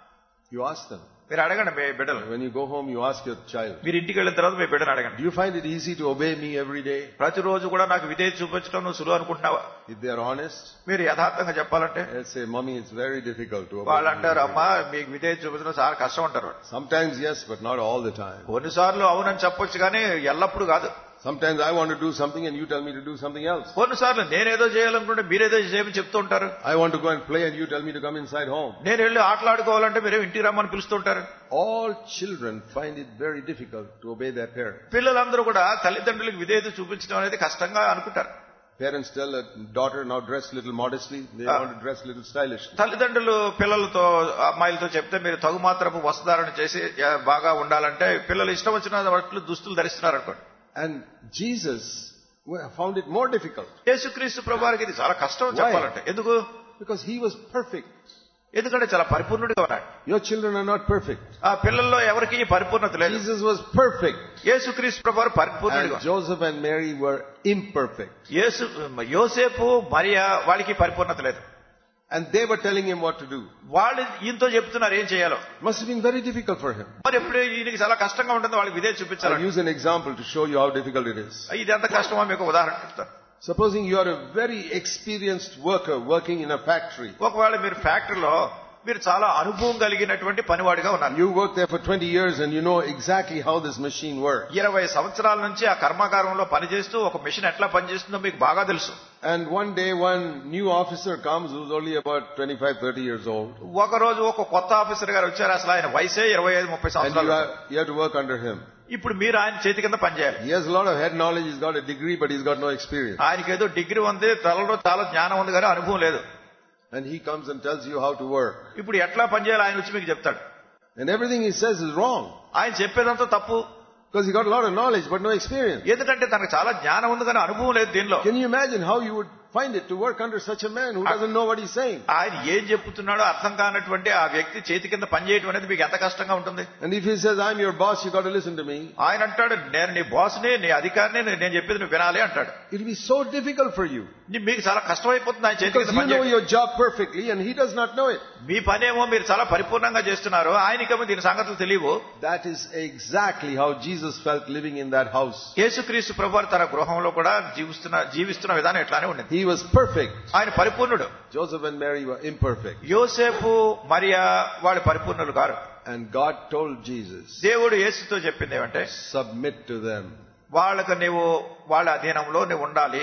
You ask them. మీరు అడగండి మీ బిడ్డలు When you go home, you ask your child, మీరు ఇంటికి వెళ్ళిన తర్వాత మీ బిడ్డను Do అడగండి you find it easy to obey me every day? ప్రతిరోజు కూడా నాకు విధేయత చూపించడం నువ్వు సులువు అనుకుంటున్నావా If they are honest, మీరు యథార్థంగా చెప్పాలంటే they'll say, Mommy, it's very difficult to obey. వాళ్ళు me అంటారు every అమ్మా మీకు విధేయత చూపించడం చాలా కష్టం అంటారు వాళ్ళు. day." Sometimes yes, but not all the time. కొన్నిసార్లు అవునని చెప్పొచ్చు కానీ ఎల్లప్పుడు కాదు Sometimes I want to do something and you tell me to do something else. కొన్నిసార్లు నేనేదో చేయాలనుకుంటే మీరేదో చేయమని చెప్తూ ఉంటారు I want to go and play and you tell me to come inside home. నేను వెళ్ళి ఆటలాడుకోవాలంటే మీరేం ఇంటికి రమ్మని పిలుస్తుంటారు All children find it very difficult to obey their parents. పిల్లలందరూ కూడా తల్లిదండ్రులకు విధేయత చూపించడం అనేది కష్టంగా అనుకుంటారు Parents tell a daughter now dress little modestly, they Ah. want to dress little stylishly. తల్లిదండ్రులు పిల్లలతో అమ్మాయిలతో చెప్తే మీరు తగు మాత్రపు వస్త్రధారణ చేసి ఆ, బాగా ఉండాలంటే పిల్లలు ఇష్టం వచ్చిన వాటిలో దుస్తులు ధరిస్తున్నారు అనుకోండి And Jesus well, found it more difficult యేసుక్రీస్తు ప్రభువారికి ఇది చాలా కష్టం Why? చెప్పాలంటే ఎందుకు because he was perfect. ఎందుకంటే చాలా పరిపూర్ణుడిగా ఉన్నాడు Your children are not perfect. ఆ పిల్లల్లో ఎవరికి ఈ పరిపూర్ణత లేదు Jesus was perfect. యేసుక్రీస్తు ప్రభువారు పరిపూర్ణుడిగా And Joseph and Mary were imperfect. యేసు యోసేపు మరియా వాళ్ళకి పరిపూర్ణత లేదు And they were telling him what to do. వాళ్ళు ఈయనతో చెప్తున్నారు ఏం చేయాలో Must have been very difficult for him. మరి ఎప్పుడు ఈయనకి చాలా కష్టంగా ఉంటుంది వాళ్ళకి విధే I'll చూపించాలి use an example to show you how difficult it is. ఇది ఎంత కష్టమో మీకు ఉదాహరణ చెప్తాను Supposing you are a very experienced worker working in a factory. ఒకవేళ మీరు ఫ్యాక్టరీలో మీరు చాలా అనుభవం కలిగినటువంటి పనివాడిగా ఉన్నారు You work there for 20 years and you know exactly how this machine works. ఇరవై సంవత్సరాల నుంచి ఆ కర్మాగారంలో పనిచేస్తూ ఒక మిషన్ ఎట్లా పనిచేస్తుందో మీకు బాగా తెలుసు And one day one new officer comes who's only about 25, 30 years old. ఒక రోజు ఒక కొత్త ఆఫీసర్ గారు వచ్చారు అసలు ఆయన వయసే ఇరవై ఐదు ముప్పై And you, సంవత్సరాలు are, you have to work under him. ఇప్పుడు మీరు ఆయన చేతి కింద పనిచేయాలి He has a lot of head knowledge, he's got a degree, but he's got no experience. ఆయనకి ఏదో డిగ్రీ ఉంది తలలో చాలా జ్ఞానం ఉంది కానీ అనుభవం లేదు And he comes and tells you how to work. ఇప్పుడు ఎట్లా పనిచేయాలి ఆయన వచ్చి మీకు చెప్తాడు And everything he says is wrong. ఆయన చెప్పేదంతా తప్పు Because he got a lot of knowledge, but no experience. ఎందుకంటే తనకు చాలా జ్ఞానం ఉంది కానీ అనుభవం లేదు దీనిలో Can you imagine how you would find it to work under such a man who doesn't know what he's saying? ఆయన ఏం చెప్తున్నాడో అర్థం కానటువంటి ఆ వ్యక్తి చేతి కింద పనిచేయటం అనేది మీకు ఎంత కష్టంగా ఉంటుంది And if he says, I'm your boss, you got to listen to me, ఆయన అంటాడు నేను నీ బాస్ని నీ అధికారిని నేను- నేను చెప్పేది నువ్వు వినాలి అంటాడు it'll be so difficult for you. నీ- మీకు చాలా కష్టమైపోతుంది ఆయన చేతి Because కింద you know పనిచేయటం. your job perfectly and he does not know it. మీ పనేమో మీరు చాలా పరిపూర్ణంగా చేస్తున్నారు ఆయనకేమో దీని సంగతులు తెలియవు That is exactly how Jesus felt living in that house. యేసుక్రీస్తు ప్రభు తన గృహంలో కూడా జీవిస్తున్న జీవిస్తున్న విధానం ఎట్లానే ఉండింది He was perfect. ఆయన పరిపూర్ణుడు Joseph and Mary were imperfect. యోసేపు మరియా వాడు పరిపూర్ణులు కారు And God told Jesus, దేవుడు యేసుతో చెప్పింది ఏమంటే submit to them. వాళ్ళకు నీవు వాళ్ళ అధీనంలో నువ్వు ఉండాలి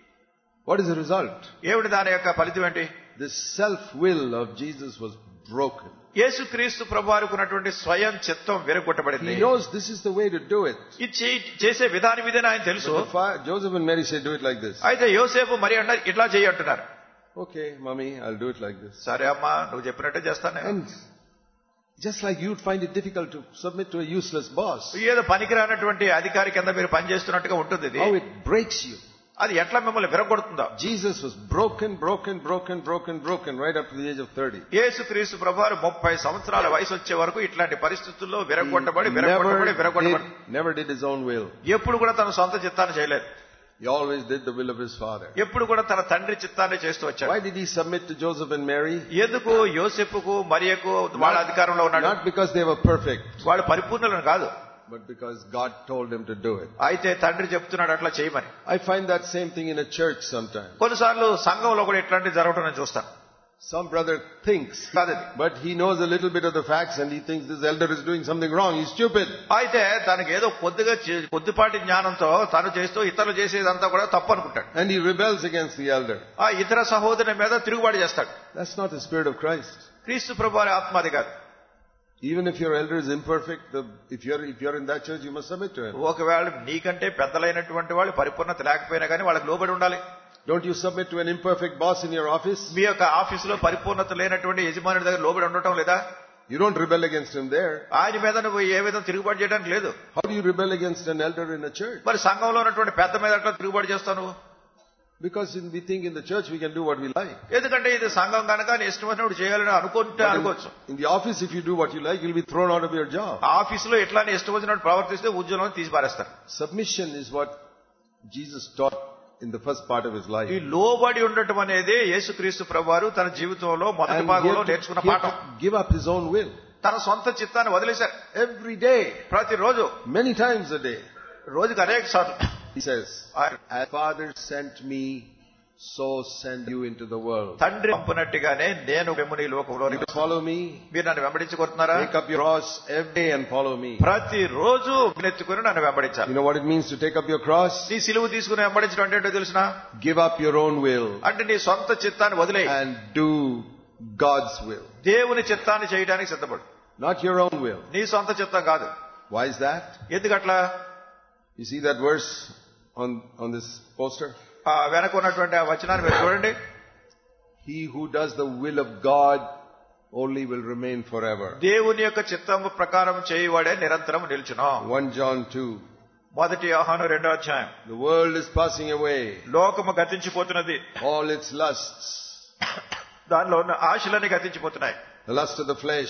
What is the result? ఏమిటి దాని యొక్క ఫలితం ఏంటి The self-will of Jesus was broken. యేసుక్రీస్తు ప్రభు వారికి ఉన్నటువంటి స్వయం చిత్తం విరగొట్టబడింది He knows this is the way to do it. ఇది చే- చేసే విధానం ఇదేనా ఆయన తెలుసు So the fa- Joseph and Mary say, do it like this. అయితే యోసేపు మరి అన్నారు ఇట్లా చేయి అంటున్నారు Okay, mommy, I'll do it like this. సరే అమ్మా నువ్వు చెప్పినట్టే చేస్తాను And just like you'd find it difficult to submit to a useless boss, ఏదో పనికిరానటువంటి అధికారి కింద మీరు పనిచేస్తున్నట్టుగా ఉంటుంది ఇది how it breaks you. అది ఎట్లా మిమ్మల్ని విరగొడుతుందో Jesus was broken, broken, broken, broken, broken right up to the age of 30. యేసుక్రీస్తు ప్రభు వారు ముప్పై సంవత్సరాల వయసు వచ్చే వరకు ఇట్లాంటి పరిస్థితుల్లో విరగొట్టబడి He విరగొట్టబడి never విరగొట్టబడి did, never did his own will. ఎప్పుడు కూడా తన సొంత చిత్తాన్ని చేయలేదు He always did the will of his father. ఎప్పుడు కూడా తన తండ్రి చిత్తాన్ని చేస్తూ వచ్చాడు Why did he submit to Joseph and Mary? ఎందుకు యోసెఫ్కు మరియకు వాళ్ళ అధికారంలో ఉన్నాడు Not because they were perfect, వాళ్ళు పరిపూర్ణులను కాదు but because God told him to do it. అయితే తండ్రి చెప్తున్నాడు అట్లా చేయమని I find that same thing in a church sometimes. కొన్నిసార్లు సంఘంలో కూడా ఇట్లాంటివి జరగటం నేను చూస్తాను Some brother thinks, కాదు ఇది. but he knows a little bit of the facts and he thinks this elder is doing something wrong. He's stupid. అయితే తనకి ఏదో కొద్దిగా చే- కొద్దిపాటి జ్ఞానంతో తను చేస్తూ ఇతరులు చేసేదంతా కూడా తప్పు అనుకుంటాడు And he rebels against the elder. ఆ ఇతర సహోదరుని మీద తిరుగుబాటు చేస్తాడు That's not the spirit of Christ. క్రీస్తు ప్రభు వారి ఆత్మాది కాదు Even if your elder is imperfect, the, if you're if you're in that church, you must submit to him. ఒకవేళ నీకంటే పెద్దలైనటువంటి వాళ్ళు పరిపూర్ణత లేకపోయినా కానీ వాళ్ళకి లోబడి ఉండాలి Don't you submit to an imperfect boss in your office? మీ యొక్క ఆఫీసులో పరిపూర్ణత లేనటువంటి యజమానుడి దగ్గర లోబడి ఉండటం లేదా You don't rebel against him there. ఆయన మీద నువ్వు ఏ విధంగా తిరుగుబాటు చేయడానికి లేదు How do you rebel against an elder in a church? మరి సంఘంలో ఉన్నటువంటి పెద్ద మీద అట్లా తిరుగుబాటు చేస్తావు నువ్వు Because in, we think in the church we can do what we like. ఎందుకంటే ఇది సంఘం కనుక నీ ఇష్టమైనప్పుడు చేయాలని అనుకుంటే But అనుకోవచ్చు in, in the office, if you do what you like, you'll be thrown out of your job. ఆఫీసులో ఎట్లా నీ ఇష్టం వచ్చినట్టు ప్రవర్తిస్తే ఉద్యోగం తీసి పారేస్తారు Submission is what Jesus taught in the first part of his life. ఈ లోబడి ఉండటం అనేది యేసుక్రీస్తు ప్రభువారు తన జీవితంలో మొదటి And he భాగంలో had, to, నేర్చుకున్న he had పాఠం to give up his own will. తన సొంత చిత్తాన్ని వదిలేశారు Every day, ప్రతిరోజు many times a day, రోజుకి అనేక సార్లు he says, ఆయన As Father sent me, so send you into the world. తండ్రి పంపినట్టుగానే నేను మిమ్మల్ని ఈ లోకంలో You follow me, మీరు నన్ను వెంబడించుకుంటున్నారా take up your cross every day and follow me. ప్రతిరోజు ఎత్తుకుని నన్ను వెంబడించాలి You know what it means to take up your cross? నీ సిలువు తీసుకుని వెంబడించడం అంటే ఏంటో తెలిసిన Give up your own will అంటే నీ సొంత చిత్తాన్ని వదిలే and do God's will. దేవుని చిత్తాన్ని చేయడానికి సిద్ధపడు Not your own will. నీ సొంత చిత్తం కాదు Why is that? ఎందుకట్లా You see that verse on, on this poster? ఆ వెనక ఉన్నటువంటి ఆ వచనాన్ని మీరు చూడండి He who does the will of God only will remain forever. దేవుని యొక్క చిత్తం ప్రకారం చేయవాడే నిరంతరం నిల్చును 1 John 2. మొదటి ఆహాను రెండో అధ్యాయం The world is passing away, లోకము గతించిపోతున్నది all its lusts, దానిలో ఉన్న ఆశలన్నీ గతించిపోతున్నాయి the lust of the flesh,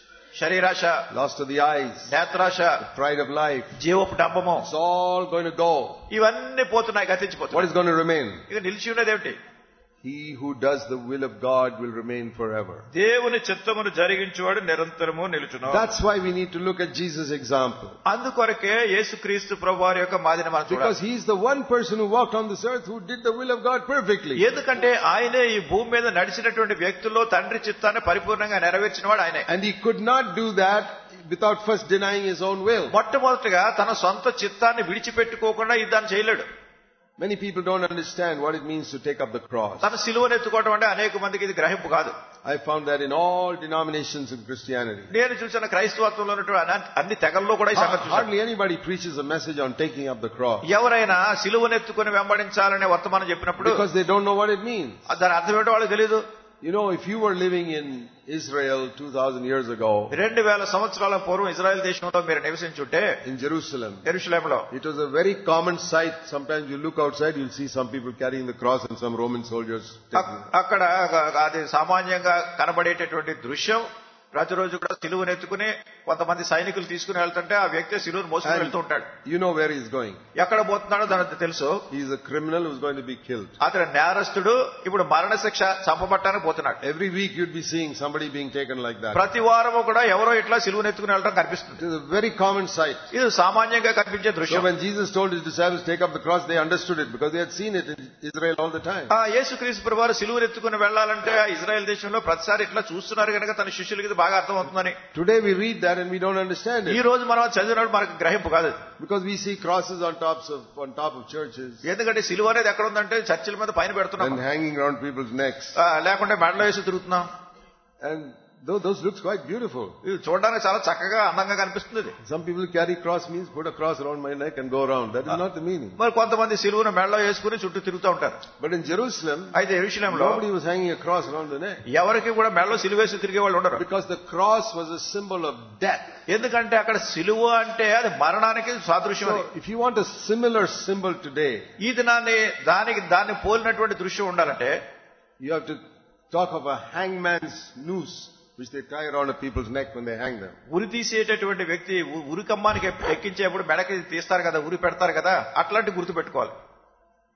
శరీరాశ lust of the eyes, నేత్రాశ pride of life. జీవపు డంబము It's all going to go. ఇవన్నీ పోతున్నాయి What గతించిపోతున్నాయి is going to remain? ఇక నిలిచి ఉన్నది ఏమిటి He who does the will of God will remain forever. దేవుని చిత్తమును జరిగించేవాడు నిరంతరము నిలుచును That's why we need to look at Jesus' example. అందుకొరకే యేసుక్రీస్తు ప్రభు వారి యొక్క మాదిరి మనం Because చూడాలి he's the one person who walked on this earth who did the will of God perfectly. ఎందుకంటే ఆయనే ఈ భూమి మీద నడిచినటువంటి వ్యక్తుల్లో తండ్రి చిత్తాన్ని పరిపూర్ణంగా నెరవేర్చిన వాడు ఆయనే And he could not do that without first denying his own will. మొట్టమొదటిగా తన సొంత చిత్తాన్ని విడిచిపెట్టుకోకుండా ఇది దాన్ని చేయలేడు Many people don't understand what it means to take up the cross. తన సిలువను ఎత్తుకోవడం అంటే అనేక మందికి ఇది గ్రహింపు కాదు I found that in all denominations of Christianity. నేను చూసిన క్రైస్తవత్వంలో ఉన్నటువంటి అన- అన్ని తెగల్లో కూడా ఈ సంగతి చూశాను. Hardly anybody preaches a message on taking up the cross ఎవరైనా సిలువను ఎత్తుకుని వెంబడించాలనే వర్తమానం చెప్పినప్పుడు because they don't know what it means. దాని అర్థం ఏంటో వాళ్ళకి తెలియదు You know, if you were living in Israel 2000 years ago రెండు వేల సంవత్సరాల పూర్వం ఇజ్రాయెల్ దేశంలో మీరు నివసించుంటే in Jerusalem, ఎరుషలేంలో it was a very common sight. Sometimes you look outside, you'll see some people carrying the cross and some Roman soldiers taking అక్- అక్కడ అది సామాన్యంగా కనబడేటటువంటి దృశ్యం ప్రతిరోజు కూడా సిలువను ఎత్తుకుని కొంతమంది సైనికులు తీసుకుని వెళ్తుంటే ఆ వ్యక్తి సిలువను మోసుకుని వెళ్తూ ఉంటాడు You know where he's going. ఎక్కడ పోతున్నాడో దానికి తెలుసు He's a criminal who's going to be killed. అతను నేరస్తుడు ఇప్పుడు మరణ శిక్ష చంపబట్టానికి పోతున్నాడు Every week you'd be seeing somebody being taken like that. ప్రతి వారము కూడా ఎవరో ఇట్లా సిలువను ఎత్తుకుని వెళ్ళడం కనిపిస్తుంది It is a very common sight. ఇది సామాన్యంగా కనిపించే So దృశ్యం when Jesus told his disciples to take up the cross, they understood it because they had seen it in Israel all the time. ఆ యేసుక్రీస్తు ప్రభువారు సిలువను ఎత్తుకుని వెళ్లాలంటే ఆ ఇజ్రాయెల్ దేశంలో ప్రతిసారి ఇట్లా చూస్తున్నారు కనుక తన శిష్యులకి ఇది బాగా అర్థమవుతుందని Today we read that and we don't understand ఈ it రోజు మనం అది చదివినప్పుడు మనకు గ్రహింపు కాదు because we see crosses on tops of on top of churches ఎందుకంటే సిలువ అనేది ఎక్కడ ఉందంటే చర్చిల మీద పైన పెడుతున్నాం and hanging around people's necks. ఆ, లేకుంటే మెడలో వేసి తిరుగుతున్నాం And though those looks quite beautiful. ఇది చూడడానికి చాలా చక్కగా అందంగా కనిపిస్తుంది ఇది. Some people carry cross means put a cross around my neck and go around. That is not the meaning. మరి కొంతమంది సిలువను మెడలో వేసుకుని చుట్టూ తిరుగుతూ ఉంటారు But in Jerusalem, అయితే ఎరుశలంలో nobody was hanging a cross around the neck ఎవరికి కూడా మెడలో సిలువ వేసి తిరిగే వాళ్ళు ఉండరు because the cross was a symbol of death. ఎందుకంటే అక్కడ సిలువ అంటే అది మరణానికి సాదృశ్యం So అది if you want a similar symbol today, ఈ దినాన్ని దానికి దాన్ని పోలినటువంటి దృశ్యం ఉండాలంటే you have to talk of a hangman's noose which they tie around a people's neck when they hang them. ఉరి తీసేటటువంటి వ్యక్తి ఉ- ఉరి కమ్మానికి ఎక్కించేప్పుడు మెడకి తీస్తారు కదా ఉరి పెడతారు కదా అట్లాంటి గుర్తు పెట్టుకోవాలి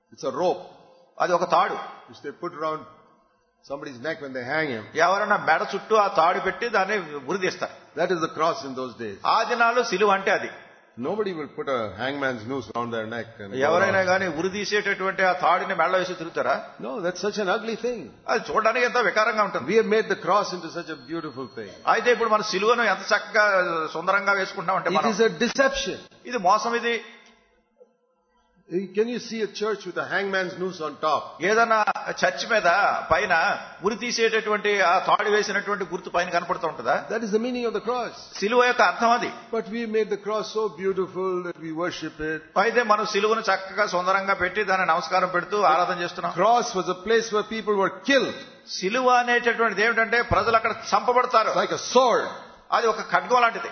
It's a rope అది ఒక తాడు which they put around somebody's neck when they hang him. ఎవరైనా మెడ చుట్టూ ఆ తాడు పెట్టి దాన్ని ఉరిదీస్తారు That is the cross in those days. ఆ దినాల్లో సిలువ అంటే అది Nobody will put a hangman's noose around their neck. And go ఎవరైనా around. కానీ ఉరి తీసేటటువంటి ఆ తాడిని మెడ వేసి తిరుగుతారా No, that's such an ugly thing. అది చూడడానికి ఎంతో వికారంగా ఉంటుంది We have made the cross into such a beautiful thing. అయితే ఇప్పుడు మన సిలువను ఎంత చక్కగా సుందరంగా వేసుకుంటాం అంటే It మనం is a deception. ఇది మోసం ఇది Can you see a church with a hangman's noose on top? ఏదన్నా చర్చ్ మీద పైన ఉరి తీసేటటువంటి ఆ తాడు వేసినటువంటి గుర్తు పైన కనపడుతూ ఉంటుందా That is the meaning of the cross. సిలువ యొక్క అర్థం అది But we made the cross so beautiful that we worship it. అయితే మనం సిలువను చక్కగా సుందరంగా పెట్టి దాన్ని నమస్కారం పెడుతూ ఆరాధన చేస్తున్నాం Cross was a place where people were killed. సిలువ అనేటటువంటిది ఏమిటంటే ప్రజలు అక్కడ చంపబడతారు It's like a sword. అది ఒక ఖడ్గం లాంటిది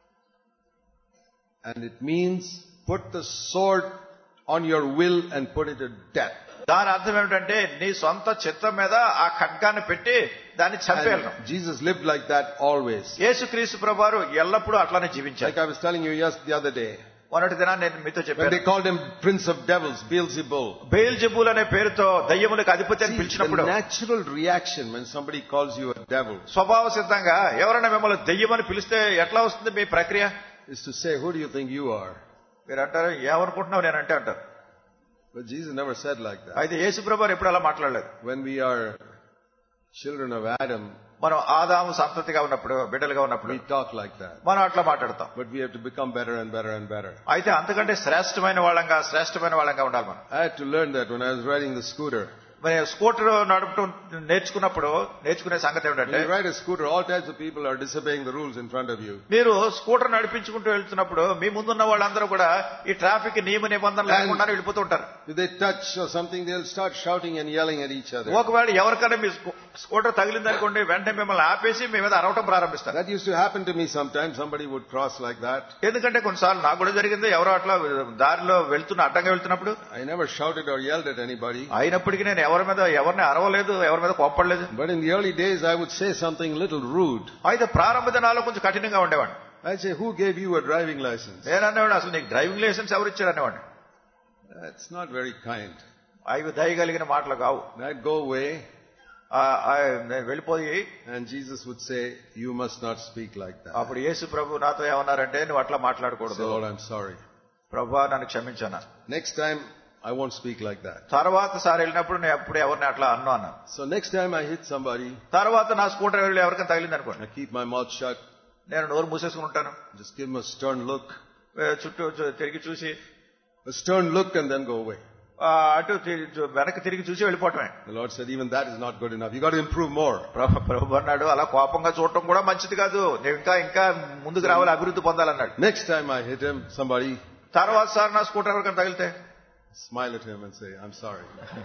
And it means put the sword on your will and put it to death. దాని అర్థం ఏమిటంటే నీ సొంత చిత్తం మీద ఆ ఖడ్గాన్ని పెట్టి దాన్ని చంపేయడం And Jesus lived like that always. యేసుక్రీస్తు ప్రభువారు ఎల్లప్పుడూ అట్లానే జీవించారు Like I was telling you yes the other day. మొన్నటి దినాన్ని నేను మీతో When చెప్పాను they called him Prince of Devils, Beelzebul. Beelzebul అనే పేరుతో దయ్యములకు అధిపతి అని See, పిలిచినప్పుడు the natural reaction when somebody calls you a devil స్వభావ సిద్ధంగా ఎవరైనా మిమ్మల్ని దెయ్యమని పిలిస్తే ఎట్లా వస్తుంది మీ ప్రక్రియ is to say, who do you think you are? మీరు అంటారు ఏమనుకుంటున్నావు నేను అంటే అంటారు But Jesus never said like that. అయితే యేసు ప్రభువారు ఎప్పుడు అలా మాట్లాడలేదు When we are children of Adam, మనం ఆదాము సంతతిగా ఉన్నప్పుడు బిడ్డలుగా ఉన్నప్పుడు we talk like that. మనం అట్లా మాట్లాడతాం But we have to become better and better and better. అయితే అంతకంటే శ్రేష్టమైన వాళ్ళంగా శ్రేష్టమైన వాళ్ళంగా ఉండాలి మనం I had to learn that when I was riding the scooter. మరి స్కూటర్ నడపటం నేర్చుకున్నప్పుడు నేర్చుకునే సంగతి When ఏమిటంటే you ride a scooter, all types of people are disobeying the rules in front of you. మీరు స్కూటర్ నడిపించుకుంటూ వెళ్తున్నప్పుడు మీ ముందున్న వాళ్ళందరూ కూడా ఈ ట్రాఫిక్ నియమ నిబంధనలు లేకుండా వెళ్ళిపోతూ ఉంటారు If they touch or something, they'll start shouting and yelling at each other. ఒకవేళ ఎవరికైనా మీ స్కూ- స్కూటర్ తగిలిందనుకోండి వెంటనే మిమ్మల్ని ఆపేసి మీ మీద అరవటం ప్రారంభిస్తారు That used to happen to me sometimes. Somebody would cross like that. ఎందుకంటే కొన్నిసార్లు నాకు కూడా జరిగింది ఎవరో అట్లా దారిలో వెళ్తున్న అడ్డంగా వెళ్తున్నప్పుడు I never shouted or yelled at anybody. అయినప్పటికీ నేను ఎవరి మీద ఎవరిని అరవలేదు ఎవరి మీద కోప్పడలేదు But in the early days, I would say something little rude. అయితే ప్రారంభ దినాల్లో కొంచెం కఠినంగా ఉండేవాడిని I'd say, who gave you a driving license? నేను అనేవాడు అసలు నీకు డ్రైవింగ్ లైసెన్స్ ఎవరు ఇచ్చారు అనేవాడిని That's not very kind. అవి దయగలిగిన మాటలు కావు And I'd go away ఆ, ఆ, నేను వెళ్ళిపోయి and Jesus would say, you must not speak like that. అప్పుడు యేసు ప్రభు నాతో ఏమన్నారంటే నువ్వు అట్లా I say, మాట్లాడకూడదు Lord, I'm sorry. ప్రభా నన్ను క్షమించాను Next time, I won't speak like that. తర్వాత సారి వెళ్ళినప్పుడు నేను ఎప్పుడు ఎవరిని అట్లా అన్నా అన్నాను So next time I hit somebody, తర్వాత నా స్కూటర్ వెళ్ళి ఎవరికైనా తగిలింది అనుకోండి I keep my mouth shut, నేను నోరు మూసేసుకుని ఉంటాను just give him a stern look, ఏ, చుట్టూ చు- తిరిగి చూసి a stern look and then go away. ఆ, అటు తి- చు- వెనక్కి తిరిగి చూసి వెళ్ళిపోవటమే The Lord said, even that is not good enough. You got to improve more. ప్రభు ప్రభు అన్నాడు అలా కోపంగా చూడటం కూడా మంచిది కాదు నేను ఇంకా ఇంకా ముందుకు రావాలి అభివృద్ధి పొందాలన్నాడు Next time I hit him, somebody తర్వాత సార్ నా స్కూటర్ ఎవరికైనా తగిలితే smile at him and say, I'm sorry.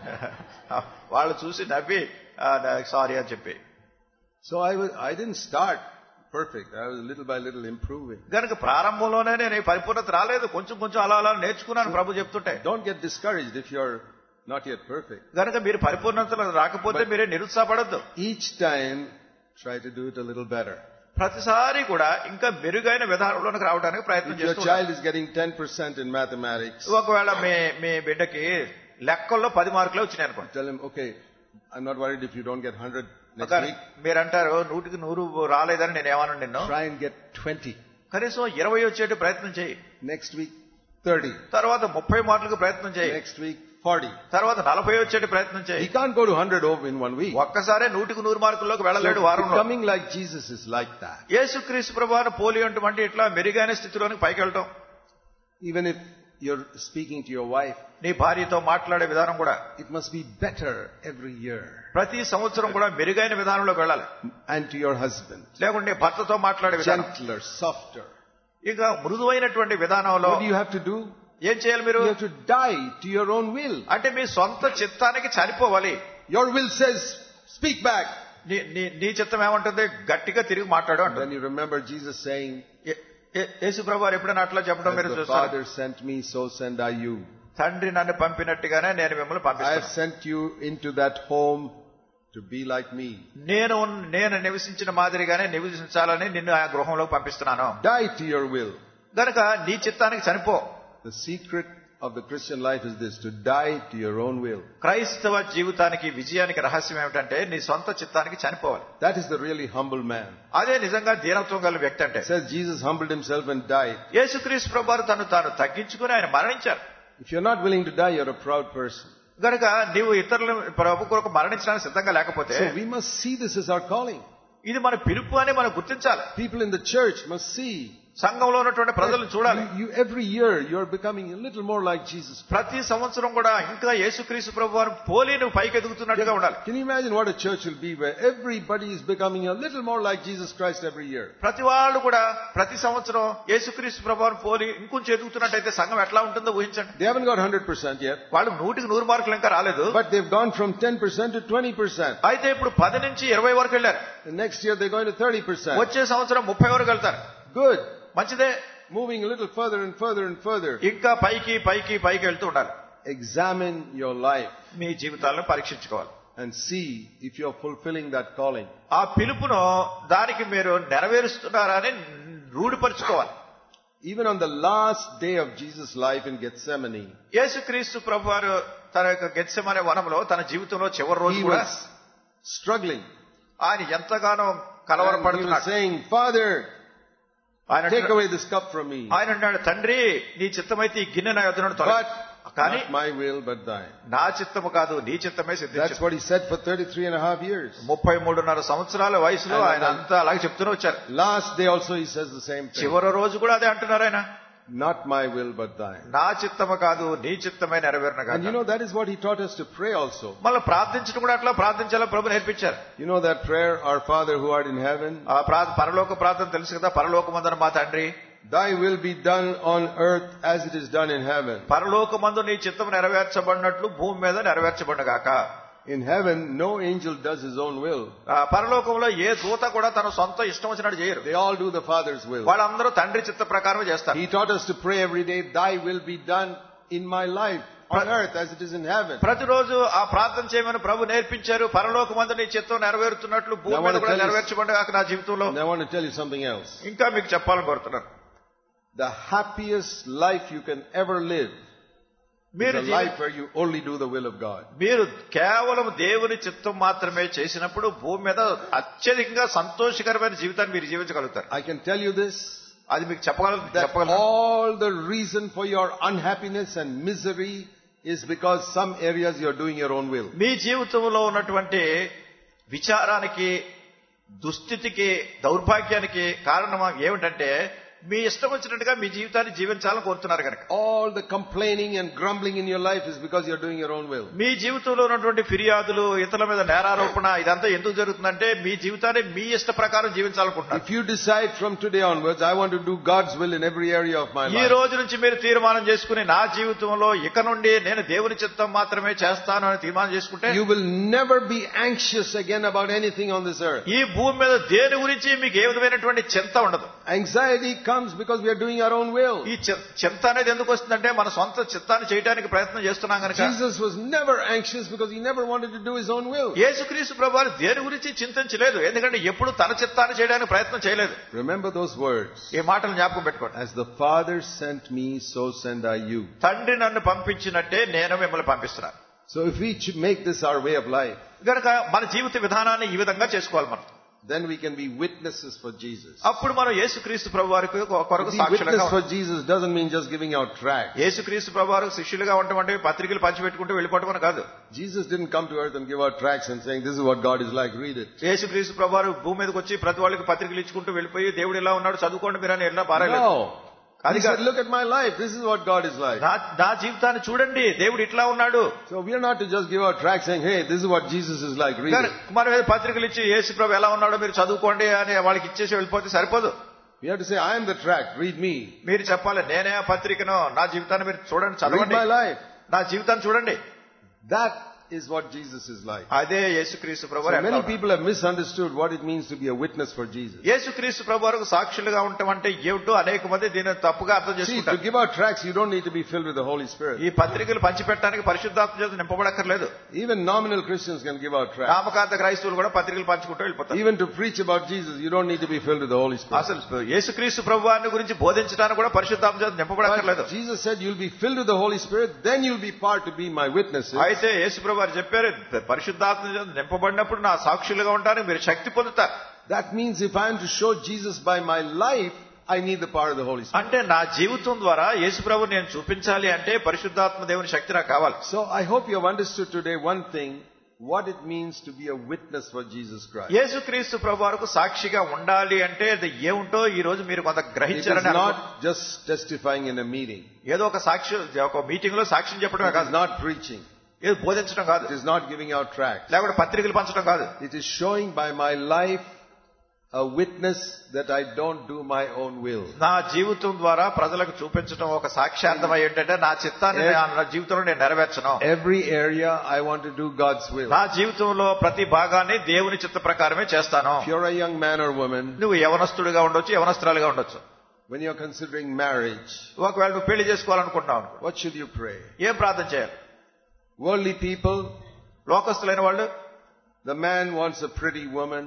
వాళ్ళు చూసి నవ్వి సారీ అని చెప్పి So I was, I didn't start perfect. I was little by little improving. కనుక ప్రారంభంలోనే నేను ఈ పరిపూర్ణత రాలేదు కొంచెం కొంచెం అలా అలా నేర్చుకున్నాను ప్రభు చెప్తుంటే Don't get discouraged if you're not yet perfect. కనుక మీరు పరిపూర్ణతలో రాకపోతే మీరే నిరుత్సాహపడద్దు Each time, try to do it a little better. ప్రతిసారి కూడా ఇంకా మెరుగైన విధానంలోకి రావడానికి ప్రయత్నం If your చేస్తూ child is getting 10% in mathematics, ఒకవేళ మీ మీ బిడ్డకి లెక్కల్లో పది మార్కులే వచ్చినాయి అనుకోండి tell him, okay, I'm not worried if you don't get 100 next ఒక week. మీరంటారు నూటికి నూరు రాలేదని నేను ఏమను నిన్ను Try and get 20. కనీసం ఇరవై వచ్చేటి ప్రయత్నం చేయి Next week, 30. తర్వాత ముప్పై మార్కులకు ప్రయత్నం చేయి Next week, 40. తర్వాత నలభై వచ్చేటి ప్రయత్నం He చేయి can't go to 100 over in one week. ఒక్కసారే నూటికి నూరు మార్కుల్లోకి వెళ్ళలేడు So వారంలో becoming like Jesus is like that. యేసుక్రీస్తు ప్రభాను పోలి అంటే ఇట్లా మెరుగైన స్థితిలోనికి పైకి వెళ్ళటం Even if you're speaking to your wife, నీ భార్యతో మాట్లాడే విధానం కూడా it must be better every year. ప్రతి సంవత్సరం కూడా మెరుగైన విధానంలోకి వెళ్ళాలి And to your husband, లేకుంటే భర్తతో మాట్లాడే విధానం gentler, softer. ఇక మృదువైనటువంటి విధానంలో What do you have to do? ఏం చేయాలి మీరు You have to die to your own will. అంటే మీ సొంత చిత్తానికి చనిపోవాలి Your will says, speak back. నీ నీ- నీ చిత్తం ఏమంటుంది గట్టిగా తిరిగి మాట్లాడు Then అంటుంది you remember Jesus saying, ఏ- ఏ- యేసు ప్రభు ఎప్పుడైనా అట్లా చెప్పడం As మీరు the చూస్తారు Father sent me, so send I you. తండ్రి నన్ను పంపినట్టుగానే నేను మిమ్మల్ని I have పంపిస్తాను sent you into that home to be like me. నేను నేను నివసించిన మాదిరిగానే నివసించాలని నిన్ను ఆ గృహంలోకి పంపిస్తున్నాను Die to your will. గనక నీ చిత్తానికి చనిపో The secret of the Christian life is this, to die to your own will. క్రైస్తవ జీవితానికి విజయానికి రహస్యం ఏమిటంటే నీ సొంత చిత్తానికి చనిపోవాలి That is the really humble man. అదే నిజంగా దీనత్వం గల వ్యక్తి అంటే It says Jesus humbled himself and died. యేసుక్రీస్తు ప్రభారు తను తాను తగ్గించుకుని ఆయన మరణించారు If you're not willing to die, you're a proud person. గనుక నీవు ఇతరుల ప్రభు కొరకు మరణించడానికి సిద్ధంగా లేకపోతే So we must see this as our calling. ఇది మన పిలుపు అని మనం గుర్తించాలి People in the church must see. సంఘంలో ఉన్నటువంటి ప్రజలను చూడాలి You, you, every year, you're becoming a little more like Jesus. ప్రతి సంవత్సరం కూడా ఇంకా యేసుక్రీస్తు ప్రభు వారు పోలి నువ్వు పైకి ఎదుగుతున్నట్టుగా ఉండాలి Can you imagine what a church will be where everybody is becoming a little more like Jesus Christ every year? ప్రతి వాళ్ళు కూడా ప్రతి సంవత్సరం యేసుక్రీస్తు ప్రభు వారు పోలి ఇంకొంచెం ఎదుగుతున్నట్టయితే సంఘం ఎట్లా ఉంటుందో ఊహించండి They haven't got 100% yet, వాళ్ళు నూటికి నూరు మార్కులు ఇంకా రాలేదు but they've gone from 10% to 20%. అయితే ఇప్పుడు పది నుంచి ఇరవై వరకు వెళ్ళారు And next year they're going to 30%. వచ్చే సంవత్సరం ముప్పై వరకు వెళ్తారు Good. మంచిదే Moving a little further and further and further. ఇంకా పైకి పైకి పైకి వెళ్తూ ఉండాలి Examine your life మీ జీవితాలను పరీక్షించుకోవాలి and see if you're fulfilling that calling. ఆ పిలుపును దానికి మీరు నెరవేరుస్తున్నారా అని రూఢిపరుచుకోవాలి Even on the last day of Jesus' life in Gethsemane, యేసుక్రీస్తు ప్రభు వారు తన యొక్క గెత్సెమనే వనంలో తన జీవితంలో చివరి రోజు he కూడా was struggling. ఆయన ఎంతగానో And he was కలవరపడుతున్నాడు saying, Father, ఆయన take అంటున్నాడు- away this cup from me. ఆయన అన్నాడు తండ్రి నీ చిత్తమైతే ఈ గిన్నె నా యొద్ద నుండి తొలగి But కానీ not my will, but thine. నా చిత్తము కాదు నీ చిత్తమే That's సిద్ధించు what he said for 33 and a half years. ముప్పై మూడున్నర సంవత్సరాల వయసులో ఆయన ఆయన అంతా అలాగే చెప్తూనే వచ్చారు Last day also he says the same thing. చివరి రోజు కూడా అదే అంటున్నారు ఆయన Not my will, but thine. నా చిత్తము కాదు నీ చిత్తమే నెరవేరిన And you కాదు know, that is what he taught us to pray also. మళ్ళీ ప్రార్థించడం కూడా అట్లా ప్రార్థించాలో ప్రభు నేర్పించారు You know that prayer, Our Father who art in heaven, ఆ ప్రా- పరలోక ప్రార్థన తెలుసు కదా పరలోకమందున మా తండ్రి thy will be done on earth as it is done in heaven. పరలోకమందు నీ చిత్తం నెరవేర్చబడినట్లు భూమి మీద నెరవేర్చబడినగాక In heaven, no angel does his own will. ఆ పరలోకంలో ఏ దూత కూడా తన సొంత ఇష్టం వచ్చినట్టు చేయరు They all do the Father's will. వాళ్ళందరూ తండ్రి చిత్త ప్రకారం చేస్తారు He taught us to pray every day, thy will be done in my life on earth as it is in heaven. ప్రతిరోజు ఆ ప్రార్థన చేయమని ప్రభు నేర్పించారు పరలోకమందు నీ చిత్తం నెరవేరుతున్నట్లు భూమి మీద కూడా నెరవేర్చబడినగాక నా జీవితంలో And I want to tell you something else. ఇంకా మీకు చెప్పాలని కోరుతున్నాను The happiest life you can ever live is మీరు a G V- life where you only do the will of God. మీరు కేవలం దేవుని చిత్తం మాత్రమే చేసినప్పుడు భూమి మీద అత్యధికంగా సంతోషకరమైన జీవితాన్ని మీరు జీవించగలుగుతారు I can tell you this, అది మీకు చెప్పగల that చెప్పగలను all the reason for your unhappiness and misery is because some areas you're doing your own will. మీ జీవితంలో ఉన్నటువంటి విచారానికి దుస్థితికి దౌర్భాగ్యానికి కారణం ఏమిటంటే మీ ఇష్టం వచ్చినట్టుగా మీ జీవితాన్ని జీవించాలని కోరుతున్నారు కనుక All the complaining and grumbling in your life is because you're doing your own will. మీ జీవితంలో ఉన్నటువంటి ఫిర్యాదులు ఇతరుల మీద నేరారోపణ ఇదంతా ఎందుకు జరుగుతుందంటే మీ జీవితాన్ని మీ ఇష్ట ప్రకారం జీవించాలనుకుంటున్నారు If you decide from today onwards, I want to do God's will in every area of my ఈ life, రోజు నుంచి మీరు తీర్మానం చేసుకుని నా జీవితంలో ఇక నుండి నేను దేవుని చిత్తం మాత్రమే చేస్తాను అని తీర్మానం చేసుకుంటే you will never be anxious again about anything on this earth. ఈ భూమి మీద దేని గురించి మీకు ఏ విధమైనటువంటి చింత ఉండదు Anxiety comes because we are doing our own will. ఈ చి- చింత అనేది ఎందుకు వస్తుందంటే మన సొంత చిత్తాన్ని చేయడానికి ప్రయత్నం చేస్తున్నాం కనుక Jesus was never anxious because he never wanted to do his own will. యేసుక్రీస్తు ప్రభు దేని గురించి చింతించలేదు ఎందుకంటే ఎప్పుడు తన చిత్తాన్ని చేయడానికి ప్రయత్నం చేయలేదు Remember those words. ఈ మాటలు జ్ఞాపకం పెట్టుకోండి As the Father sent me, so send I you. తండ్రి నన్ను పంపించినట్టే నేను మిమ్మల్ని పంపిస్తున్నాను So if we ch- make this our way of life, కనుక మన జీవిత విధానాన్ని ఈ విధంగా చేసుకోవాలి మనం then we can be witnesses for Jesus. అప్పుడు మనం యేసుక్రీస్తు ప్రభు వారికి కొరకు To be సాక్షులుగా witness for ఉండాలి. Jesus doesn't mean just giving out tracts. యేసుక్రీస్తు ప్రభు వారికి శిష్యులుగా ఉండటం అంటే పత్రికలు పంచిపెట్టుకుంటూ వెళ్ళిపోవటం అని కాదు Jesus didn't come to earth and give out tracts and saying, this is what God is like, read it. యేసుక్రీస్తు ప్రభు వారు భూమి మీదకి వచ్చి ప్రతి వాళ్ళకి పత్రికలు ఇచ్చుకుంటూ వెళ్ళిపోయి దేవుడు ఇలా ఉన్నాడు చదువుకోండి మీరు అని ఎలా పారాయలేదు No. He అది said, కాదు. look at my life. This is what God is like. నా నా జీవితాన్ని చూడండి దేవుడు ఇట్లా ఉన్నాడు So we are not to just give out tracts saying, hey, this is what Jesus is like, read కానీ it. మనం ఏదో పత్రికలు ఇచ్చి యేసు ప్రభు ఎలా ఉన్నాడో మీరు చదువుకోండి అని వాళ్ళకి ఇచ్చేసి వెళ్ళిపోతే సరిపోదు We have to say, I am the tract, read me. మీరు చెప్పాలి నేనే ఆ పత్రికను నా జీవితాన్ని మీరు చూడండి Read చదవండి my life. నా జీవితాన్ని చూడండి That is what Jesus is like. అదే యేసుక్రీస్తు ప్రభు So ఎట్లా many ఉన్నాడు? people have misunderstood what it means to be a witness for Jesus. యేసుక్రీస్తు ప్రభు వరకు సాక్షులుగా ఉండటం అంటే ఏమిటో అనేక మంది దీన్ని తప్పుగా అర్థం See, to చేసుకుంటారు give out tracts, you don't need to be filled with the Holy Spirit. ఈ పత్రికలు పంచిపెట్టడానికి పరిశుద్ధాత్మ చేత నింపబడక్కర్లేదు Even nominal Christians can give out tracts. నామకాంత క్రైస్తవులు కూడా పత్రికలు పంచుకుంటూ వెళ్ళిపోతారు Even to preach about Jesus, you don't need to be filled with the Holy Spirit. అసలు యేసుక్రీస్తు ప్రభు వారిని గురించి బోధించడానికి కూడా పరిశుద్ధాత్మ చేత నింపబడక్కర్లేదు But Jesus said, you'll be filled with the Holy Spirit, then you'll be part to be my witnesses. అయితే యేసు ప్రభు వారు చెప్పారు పరిశుద్ధాత్మ చేత నింపబడినప్పుడు నా సాక్షులుగా ఉంటారని మీరు శక్తి పొందుతారు That means if I am to show Jesus by my life, I need the power of the Holy Spirit. అంటే నా జీవితం ద్వారా యేసు ప్రభు నేను చూపించాలి అంటే పరిశుద్ధాత్మ దేవుని శక్తి నాకు కావాలి So I hope you have understood today one thing, what it means to be a witness for Jesus Christ. యేసుక్రీస్తు ప్రభు వరకు సాక్షిగా ఉండాలి అంటే అది ఏముంటో ఈ రోజు మీరు కొంత It is గ్రహించారని అనుకో- not just testifying in a meeting. ఏదో ఒక సాక్షి ఒక మీటింగ్ లో సాక్ష్యం చెప్పడమే It is కాదు not preaching. ఏదో బోధించడం కాదు It is not giving out tracts. లేకుంటే పత్రికలు పంచడం కాదు It is showing by my life a witness that I don't do my own will. నా జీవితం ద్వారా ప్రజలకు చూపించడం ఒక సాక్ష్యార్థం ఏంటంటే నా చిత్తాన్ని నా- నా జీవితంలో నేను నెరవేర్చను Every area I want to do God's will. నా జీవితంలో ప్రతి భాగాన్ని దేవుని చిత్త ప్రకారమే చేస్తాను If you're a young man or woman, నువ్వు యవనస్తుడిగా ఉండొచ్చు యవనస్తురాలుగా ఉండొచ్చు when you're considering marriage, ఒకవేళ నువ్వు పెళ్లి చేసుకోవాలనుకుంటున్నావు అనుకో. what should you pray? ఏం ప్రార్థన చేయాలి Worldly people, లోకస్తులైన వాళ్ళు the man wants a pretty woman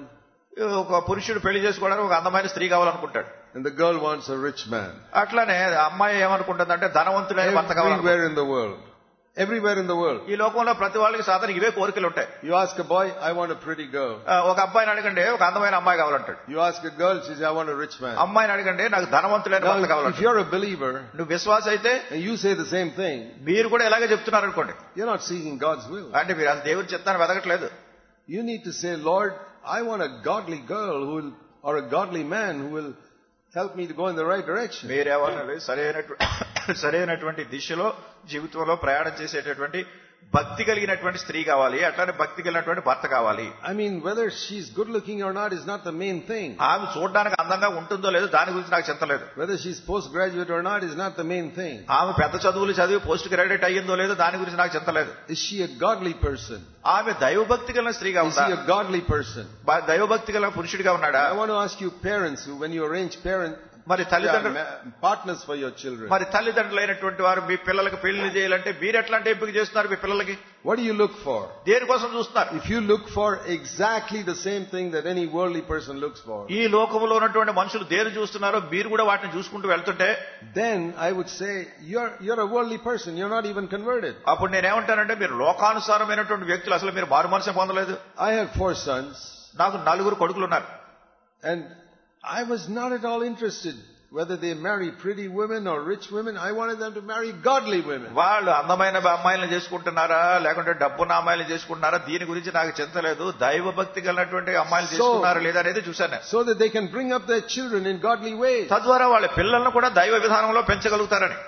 ఒక పురుషుడు పెళ్లి చేసుకోవడానికి ఒక అందమైన స్త్రీ కావాలనుకుంటాడు and the girl wants a rich man. అట్లానే అమ్మాయి ఏమనుకుంటుందంటే ధనవంతుడైన భర్త కావాలనుకుంటుంది Everywhere in the world. Everywhere in the world. ఈ లోకంలో ప్రతి వాళ్ళకి సాధారణ ఇవే కోరికలు ఉంటాయి You ask a boy, I want a pretty girl. ఆ, ఒక అబ్బాయిని అడగండి ఒక అందమైన అమ్మాయి కావాలంటాడు You ask a girl, she says, I want a rich man. అమ్మాయిని అడగండి నాకు ధనవంతుడైన భర్త Now, if కావాలంటాడు you're a believer నువ్వు విశ్వాస అయితే and you say the same thing, మీరు కూడా ఇలాగే చెప్తున్నారు అనుకోండి you're not seeking God's will. అంటే మీరు అసలు దేవుడి చిత్తాన్ని వెతకట్లేదు You need to say, Lord, I want a godly girl who will, or a godly man who will help me to go in the right direction. మీరేమన్నా సరైనటువంటి సరైనటువంటి దిశలో జీవితంలో ప్రయాణం చేసేటటువంటి భక్తి కలిగినటువంటి స్త్రీ కావాలి అట్లానే భక్తి కలిగినటువంటి భర్త కావాలి I mean, whether she's good looking or not is not the main thing. ఆమె చూడడానికి అందంగా ఉంటుందో లేదో దాని గురించి నాకు చింతలేదు Whether she's postgraduate or not is not the main thing. ఆమె పెద్ద చదువులు చదివి పోస్ట్ గ్రాడ్యుయేట్ అయ్యిందో లేదో దాని గురించి నాకు చింతలేదు Is she a godly person? ఆమె దైవభక్తి కలిగిన స్త్రీగా Is ఉందా he a godly person? బ- దైవభక్తి కలిగిన పురుషుడిగా ఉన్నాడా I want to ask you parents who, when you arrange parent, మరి తల్లిదండ్రులు yeah, ma- partners for your children, మరి తల్లిదండ్రులైనటువంటి వారు మీ పిల్లలకి పెళ్లి చేయాలంటే మీరు ఎట్లాంటి ఎంపిక చేస్తున్నారు మీ పిల్లలకి what do you look for? దేనికోసం చూస్తున్నారు If you look for exactly the same thing that any worldly person looks for, ఈ లోకంలో ఉన్నటువంటి మనుషులు దేని చూస్తున్నారో మీరు కూడా వాటిని చూసుకుంటూ వెళ్తుంటే then I would say you're, you're a worldly person. You're not even converted. అప్పుడు నేనేమంటానంటే మీరు లోకానుసారమైనటువంటి వ్యక్తులు అసలు మీరు మారు మనసే పొందలేదు I have four sons నాకు నలుగురు కొడుకులు ఉన్నారు and I was not at all interested whether they marry pretty women or rich women. I wanted them to marry godly women. వాళ్ళు అందమైన అమ్మాయిలను చేసుకుంటున్నారా లేకుంటే డబ్బున్న అమ్మాయిలు చేసుకుంటున్నారా దీని గురించి నాకు చింతలేదు దైవ భక్తి కలిగినటువంటి అమ్మాయిలు So- చేసుకున్నారా లేదా అనేది చూశాను So that they can bring up their children in godly ways. తద్వారా వాళ్ళ పిల్లలను కూడా దైవ విధానంలో పెంచగలుగుతారని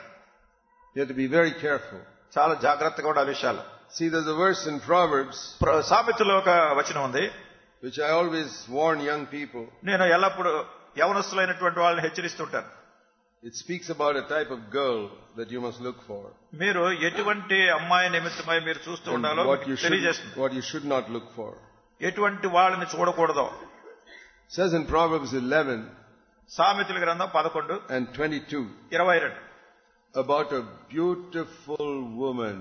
You have to be very careful. చాలా జాగ్రత్తగా ఉండాలి విషయాలు See, there's a verse in Proverbs ప్ర- సామెతలో ఒక వచనం ఉంది which I always warn young people. నేను ఎల్లప్పుడూ యవనస్తులైనటువంటి వాళ్ళని హెచ్చరిస్తుంటాను It speaks about a type of girl that you must look for. మీరు ఎటువంటి అమ్మాయి నిమిత్తమై మీరు చూస్తూ And ఉండాలో what you, మీకు should, తెలియజేస్తుంది what you should not look for. ఎటువంటి వాళ్ళని చూడకూడదు It says in Proverbs 11 సామెతల గ్రంథం పదకొండు and 22 ఇరవై రెండు about a beautiful woman.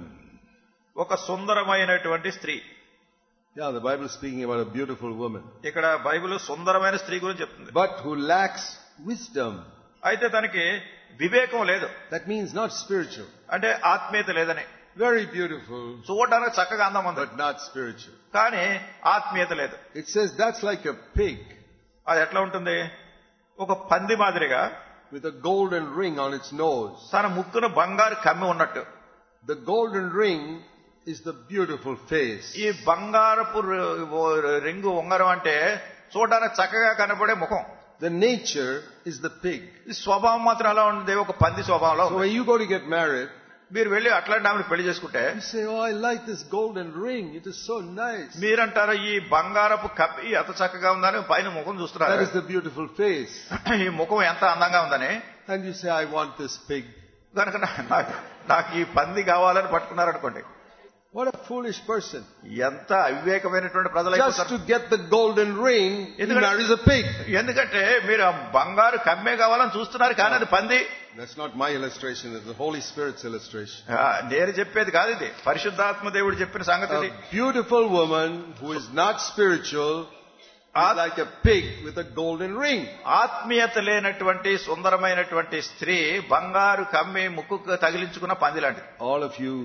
ఒక సుందరమైనటువంటి స్త్రీ Yeah, the Bible is speaking about a beautiful woman. ఇక్కడ బైబిల్ సుందరమైన స్త్రీ గురించి చెప్తుంది But who lacks wisdom. అయితే తనకి వివేకం లేదు That means not spiritual. అంటే ఆత్మీయత లేదని Very beautiful, చూడడానికి చక్కగా అందం ఉంది but not spiritual. కానీ ఆత్మీయత లేదు It says that's like a pig అది ఎట్లా ఉంటుంది ఒక పంది మాదిరిగా with a golden ring on its nose. తన ముక్కున బంగారు కమ్మి ఉన్నట్టు The golden ring is the beautiful face. ఈ బంగారపు రు- రింగు ఉంగరం అంటే చూడడానికి చక్కగా కనబడే ముఖం The nature is the pig. ఈ స్వభావం మాత్రం ఎలా ఉంది ఒక పంది స్వభావంలో So ఉంది. when you go to get married, మీరు వెళ్ళి అట్లాంటి ఆమెను పెళ్లి చేసుకుంటే you say, Oh, I like this golden ring. It is so nice. మీరంటారు ఈ బంగారపు కప్పి ఎంత చక్కగా ఉందని పైన ముఖం That చూస్తున్నారు is the beautiful face. ఈ ముఖం ఎంత అందంగా ఉందని And you say, I want this pig. కనుక నా- నాకు నాకు ఈ పంది కావాలని పట్టుకున్నారనుకోండి What a foolish person. ఎంత అవివేకమైనటువంటి ప్రజలు Just అయిపోతారు to get the golden ring, he ఎందుకంటే- marries a pig. ఎందుకంటే మీరు ఆ బంగారు కమ్మే కావాలని చూస్తున్నారు కానీ అది పంది That's not my illustration, it's the Holy Spirit's illustration. ఆ, నేను చెప్పేది కాదు ఇది పరిశుద్ధాత్మ దేవుడు చెప్పిన సంగతి ఇది A beautiful woman who is not spiritual is Ath- like a pig with a golden ring. ఆత్మీయత లేనటువంటి సుందరమైనటువంటి స్త్రీ బంగారు కమ్మి ముక్కు తగిలించుకున్న పంది లాంటిది All of you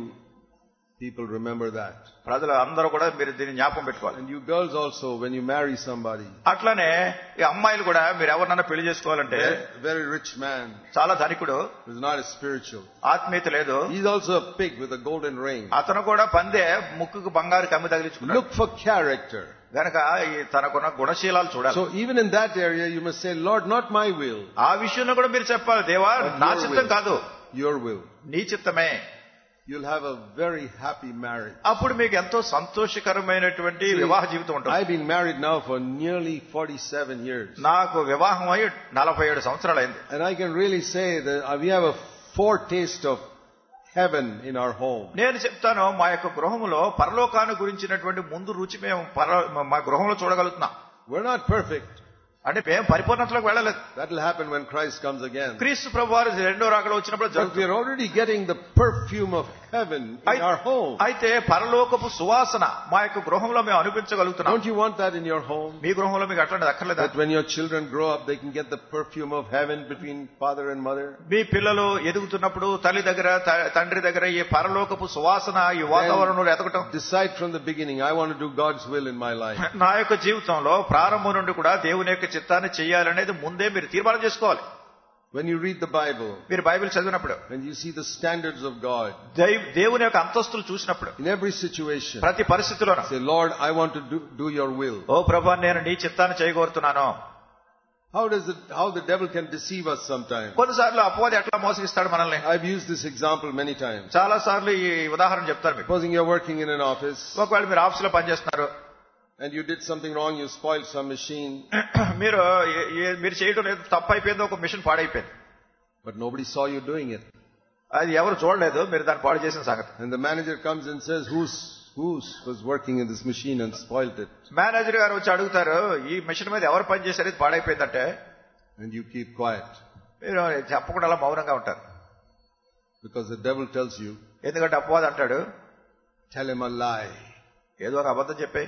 people remember that. ప్రజలు అందరూ కూడా మీరు దీన్ని జ్ఞాపకం పెట్టుకోవాలి And you girls also, when you marry somebody, అట్లానే ఈ అమ్మాయిలు కూడా మీరు ఎవరినన్నా పెళ్లి చేసుకోవాలంటే very, very rich man చాలా ధనికుడు who's not as spiritual, ఆత్మీయత లేదు he's also a pig with a golden ring. అతను కూడా పందే ముక్కుకు బంగారు కమ్మి తగిలించుకున్నాడు Look for character. గనక ఈ తనకున్న గుణశీలాలు చూడాలి So even in that area, you must say, Lord, not my will, ఆ విషయంలో కూడా మీరు చెప్పాలి దేవా but నా your చిత్తం will. కాదు Your will. నీ చిత్తమే You'll have a very happy marriage. అప్పుడు మీకు ఎంతో సంతోషకరమైనటువంటి వివాహ జీవితం ఉంటుంది I've been married now for nearly 47 years. నాకు వివాహం అయి నలభై ఏడు సంవత్సరాలు అయింది And I can really say that uh, we have a foretaste of heaven in our home. నేను చెప్తాను మా యొక్క గృహంలో పరలోకాన్ని గురించినటువంటి ముందు రుచి మేము పర- మా గృహంలో చూడగలుగుతున్నాం We're not perfect. అంటే మేము పరిపూర్ణతలోకి వెళ్ళలేదు That will happen when Christ comes again. క్రీస్తు ప్రభు వారు రెండో రాకడ వచ్చినప్పుడు But జరుగుతుంది we're already getting the perfume of heaven in I- our home. అయితే పరలోకపు సువాసన మా యొక్క గృహంలో మేము అనిపించగలుగుతున్నాం Don't you want that in your home? మీ గృహంలో మీకు అట్లాంటిది అక్కర్లేదా That when your children grow up, they can get the perfume of heaven between father and mother? మీ పిల్లలు ఎదుగుతున్నప్పుడు తల్లి దగ్గర త- తండ్రి దగ్గర ఈ పరలోకపు సువాసన ఈ వాతావరణంలో ఎదగటం Decide from the beginning, I want to do God's will in my life. నా యొక్క జీవితంలో ప్రారంభం నుండి కూడా దేవుని యొక్క చిత్తాన్ని చేయాలనేది ముందే మీరు తీర్మానం చేసుకోవాలి When you read the Bible, మీరు బైబిల్ చదివినప్పుడు when you see the standards of God దైవ్- దేవుని యొక్క అంతస్తులు చూసినప్పుడు in every situation, ప్రతి పరిస్థితిలోనూ say, Lord, I want to do, do your will. ఓ ప్రభా నేను నీ చిత్తాన్ని చేయగోరుతున్నాను How does it, how the devil can deceive us sometimes? కొన్నిసార్లు అపవాది ఎట్లా మోసగిస్తాడు మనల్ని I've used this example many times. చాలా సార్లు ఈ ఉదాహరణ చెప్తారు మీకు Supposing you're working in an office ఒకవేళ మీరు ఆఫీస్ లో పనిచేస్తున్నారు and you did something wrong, you spoiled some machine, మీరు ఏ- ఏ- మీరు చేయడం లేదు తప్పు అయిపోయింది ఒక మిషన్ పాడైపోయింది but nobody saw you doing it. అది ఎవరు చూడలేదు మీరు దాన్ని పాడు చేసిన సంగతి And the manager comes and says, who's, who's was working in this machine and spoiled it? Manager గారు వచ్చి అడుగుతారు ఈ మిషన్ మీద ఎవరు పని చేశారు ఇది పాడైపోయిందంటే And you keep quiet మీరు చెప్పకుండా అలా మౌనంగా ఉంటారు because the devil tells you, ఎందుకంటే అపవాది అంటాడు tell him a lie. ఏదో ఒక అబద్ధం చెప్పే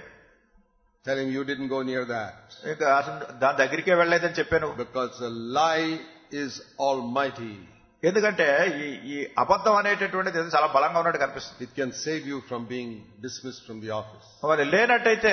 Tell him you didn't go near that. ఇంకా అసలు దాని దగ్గరికే వెళ్ళలేదని చెప్పాను Because a lie is almighty. ఎందుకంటే ఈ ఈ అబద్ధం అనేటటువంటిది ఏదో చాలా బలంగా ఉన్నట్టు కనిపిస్తుంది It can save you from being dismissed from the office. మరి లేనట్టయితే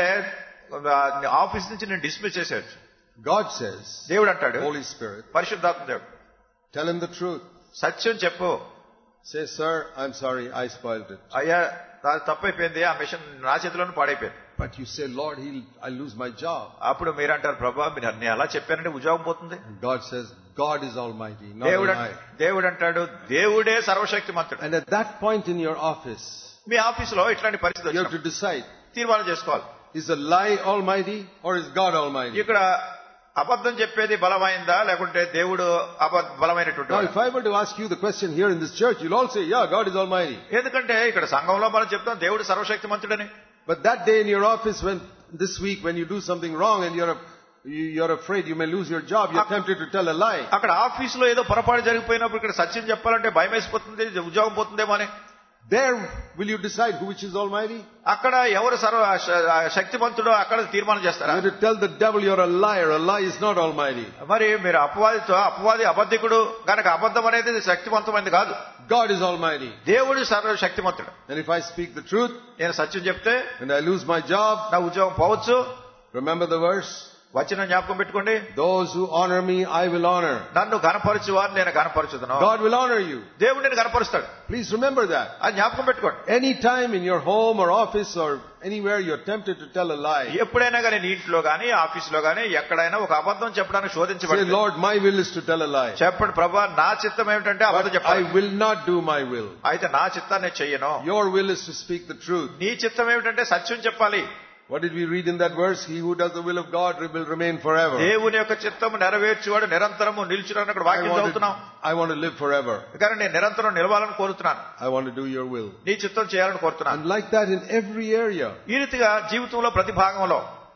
ఆ, ఆఫీస్ నుంచి నేను డిస్మిస్ చేసేయచ్చు God says, దేవుడు అంటాడు Holy Spirit, పరిశుద్ధాత్మ దేవుడు tell him the truth. సత్యం చెప్పు Say, sir, I'm sorry, I spoiled it. అయ్యా నాది తప్పైపోయింది ఆ మిషన్ నా చేతిలోనే పాడైపోయింది But you say, Lord, he'll, I'll lose my job. అప్పుడు మీరు అంటారు ప్రభా మీరు నేను ఎలా చెప్పానంటే ఉద్యోగం పోతుంది And God says, God is almighty, not దేవుడు I. దేవుడు అంటాడు దేవుడే సర్వశక్తిమంతుడు And at that point in your office, మీ ఆఫీసులో ఇట్లాంటి పరిస్థితి you have వచ్చినప్పుడు to decide, తీర్మానం చేసుకోవాలి is a lie almighty or is God almighty? ఇక్కడ అబద్ధం చెప్పేది బలమైందా లేకుంటే దేవుడు అబ- బలమైనటువంటి Now, వాడా? if I were to ask you the question here in this church, you'll all say, yeah, God is almighty. ఎందుకంటే ఇక్కడ సంఘంలో మనం చెప్తాం దేవుడు సర్వశక్తిమంతుడని But that day in your office, when this week, when you do something wrong and you're, a, you- you're afraid you may lose your job, you're tempted to tell a lie. అక్కడ ఆఫీసులో ఏదో పొరపాటు జరిగిపోయినప్పుడు ఇక్కడ సత్యం చెప్పాలంటే భయం వేసిపోతుంది ఉద్యోగం పోతుందేమో అని There, will you decide who which is almighty? అక్కడ ఎవరు సర్వ శ- శక్తిమంతుడో అక్కడ తీర్మానం చేస్తారా You have to tell the devil you're a liar. A lie is not almighty. మరి మీరు అపవాదితో అపవాది అబద్ధికుడు కనుక అబద్ధం అనేది శక్తివంతమైనది కాదు God is almighty. దేవుడు సర్వ శక్తిమంతుడు And if I speak the truth నేను సత్యం చెప్తే and I lose my job, నా ఉద్యోగం పోవచ్చు remember the verse? వచ్చిన జ్ఞాపకం పెట్టుకోండి Those who honor me, I will honor. నన్ను గనపరచు వారిని నేను గనపరచుదును God will honor you. దేవుడు నేను గనపరుస్తాడు Please remember that. అది జ్ఞాపకం పెట్టుకోండి Any time in your home or office or anywhere you're tempted to tell a lie, ఎప్పుడైనా కానీ నీ ఇంట్లో గానీ ఆఫీసులో గానీ ఎక్కడైనా ఒక అబద్ధం చెప్పడానికి say, శోధించబడి Lord, my will is to tell a lie. చెప్పండి ప్రభా నా చిత్తం ఏమిటంటే అబద్ధం But I చెప్పాలి will not do my will. అయితే నా చిత్తాన్ని నేను చెయ్యను Your will is to speak the truth. నీ చిత్తం ఏమిటంటే సత్యం చెప్పాలి What did we read in that verse? He who does the will of God will remain forever. దేవుని యొక్క చిత్తము నెరవేర్చేవాడు నిరంతరము నిలిచునని అక్కడ I వాక్యం want, చదువుతున్నాం to, I want to live forever. కానీ నేను నిరంతరం నిలవాలని కోరుతున్నాను I want to do your will. నీ చిత్తం చేయాలని కోరుతున్నాను And like that in every area. ఈ రీతిగా జీవితంలో ప్రతి భాగంలో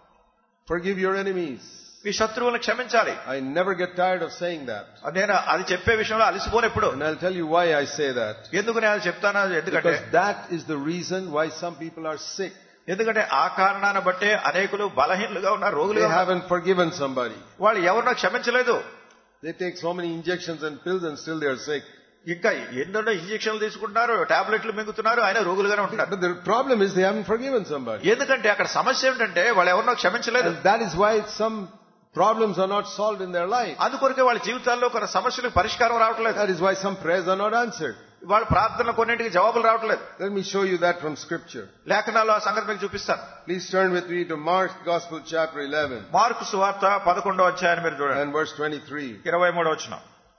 Forgive your enemies. మీ శత్రువులను క్షమించాలి I never get tired of saying that. నేను అది చెప్పే విషయంలో అలసిపోను ఎప్పుడు And I'll tell you why I say that. ఎందుకు నేను అది చెప్తాను ఎందుకంటే Because that is the reason why some people are sick. ఎందుకంటే ఆ కారణాన్ని బట్టే అనేకులు బలహీనులుగా ఉన్నారు They రోగులుగా ఉన్నారు. haven't forgiven somebody. వాళ్ళు ఎవరినో క్షమించలేదు They take so many injections and pills and still they are sick. ఇంకా ఎన్నెన్నో ఇంజక్షన్లు తీసుకుంటున్నారు టాబ్లెట్లు మింగుతున్నారు ఆయన రోగులుగానే ఉంటున్నారు But the problem is they haven't forgiven somebody. ఎందుకంటే అక్కడ సమస్య ఏంటంటే వాళ్ళు ఎవరినో క్షమించలేదు And that is why some problems are not solved in their life. అందుకొరకే వాళ్ళ జీవితాల్లో కొన్ని సమస్యలకు పరిష్కారం రావట్లేదు That is why some prayers are not answered. వాళ్ళ ప్రార్థనలు కొన్నింటికి జవాబులు రావట్లేదు Let me show you that from scripture. లేఖనాల్లో ఆ సంగతి మీకు చూపిస్తాను Please turn with me to Mark's Gospel chapter 11 Mark సువార్త పదకొండో అధ్యాయాన్ని మీరు చూడండి and verse 23. ఇరవై మూడో వచ్చిన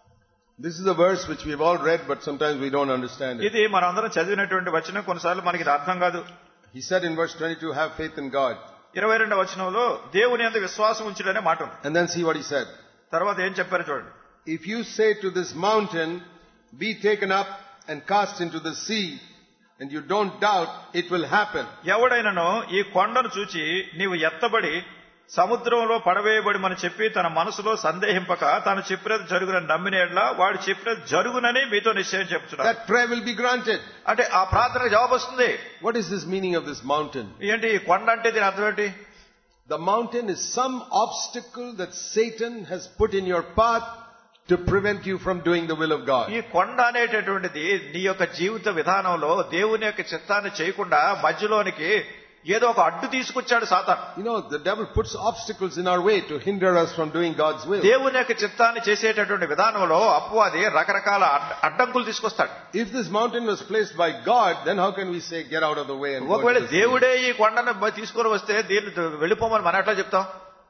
This is a verse which we've all read but sometimes we don't understand it. ఇది మనందరం చదివినటువంటి వచనం కొన్నిసార్లు మనకి ఇది అర్థం కాదు He said in verse 22, have faith in God. ఇరవై రెండో వచనంలో దేవుని అందు విశ్వాసం ఉంచుడనే మాట ఉంది And then see what he said. తర్వాత ఏం చెప్పారు చూడండి If you say to this mountain, be taken up and cast into the sea, and you don't doubt, it will happen. ఎవడైనను ఈ కొండను చూచి నీవు ఎత్తబడి సముద్రంలో పడవేయబడి మనం చెప్పి తన మనసులో సందేహింపక తాను చెప్పినది జరుగునని నమ్మిన ఎడ్ల వాడు చెప్పినది జరుగునని మీతో నిశ్చయం చెప్తున్నాడు That prayer will be granted. అంటే ఆ ప్రార్థనకు జవాబు వస్తుంది What is this meaning of this mountain? ఏంటి ఈ కొండ అంటే దీని అర్థం ఏంటి The mountain is some obstacle that Satan has put in your path to prevent you from doing the will of God. ఈ కొండ అనేటటువంటిది నీ యొక్క జీవిత విధానంలో దేవుని యొక్క చిత్తాన్ని చేయకుండా మధ్యలోనికి ఏదో ఒక అడ్డు తీసుకొచ్చాడు Satan You know, the devil puts obstacles in our way to hinder us from doing God's will. దేవుని యొక్క చిత్తాన్ని చేసేటటువంటి విధానంలో అప్పువాది రకరకాల అడ్డ- అడ్డంకులు తీసుకొస్తాడు If this mountain was placed by God, then how can we say, get out of the way and go ఒకవేళ to the sea? దేవుడే ఈ కొండను బ- తీసుకొని వస్తే దీన్ని వెళ్ళిపోమని మనం ఎట్లా చెప్తాం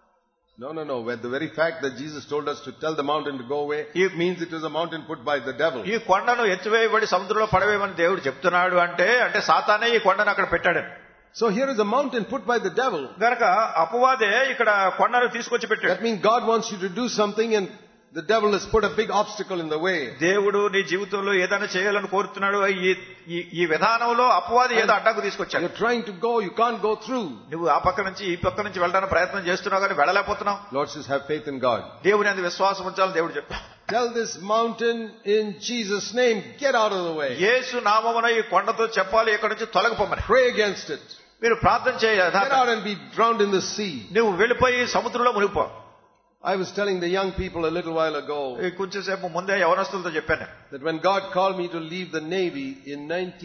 No, no, no. When the very fact that Jesus told us to tell the mountain to go away, it means it was a mountain put by the devil. ఈ కొండను ఎత్తివేయబడి సముద్రంలో పడవేయమని దేవుడు చెప్తున్నాడు అంటే అంటే సాతానే ఈ కొండను అక్కడ పెట్టాడని So here is a mountain put by the devil. గనక అపవాదే ఇక్కడ కొండను తీసుకొచ్చి పెట్టాడు That means God wants you to do something and the devil has put a big obstacle in the way. దేవుడు నీ జీవితంలో ఏదైనా చేయాలని కోరుతున్నాడు ఈ ఈ- ఈ విధానంలో అపవాది ఏదో అడ్డంకు తీసుకొచ్చాడు You're trying to go, you can't go through. నువ్వు ఆ పక్క నుంచి ఈ పక్క నుంచి వెళ్ళడానికి ప్రయత్నం చేస్తున్నావు కానీ వెళ్ళలేకపోతున్నావు Lord says, have faith in God. దేవుని అందు విశ్వాసం ఉంచాలని దేవుడు చెప్పాడు Tell this mountain in Jesus' name, get out of the way. యేసు నామమున ఈ కొండతో చెప్పాలి ఇక్కడ నుంచి తొలగిపోమని Pray against it. మీరు ప్రార్థన చేయ Get out and be drowned in the sea. నువ్వు వెళ్ళిపోయి సముద్రంలో మునిగిపో I was telling the young people a little while ago ఈ కొంచెంసేపు ముందే యవనస్తులతో చెప్పాను that when God called me to leave the Navy in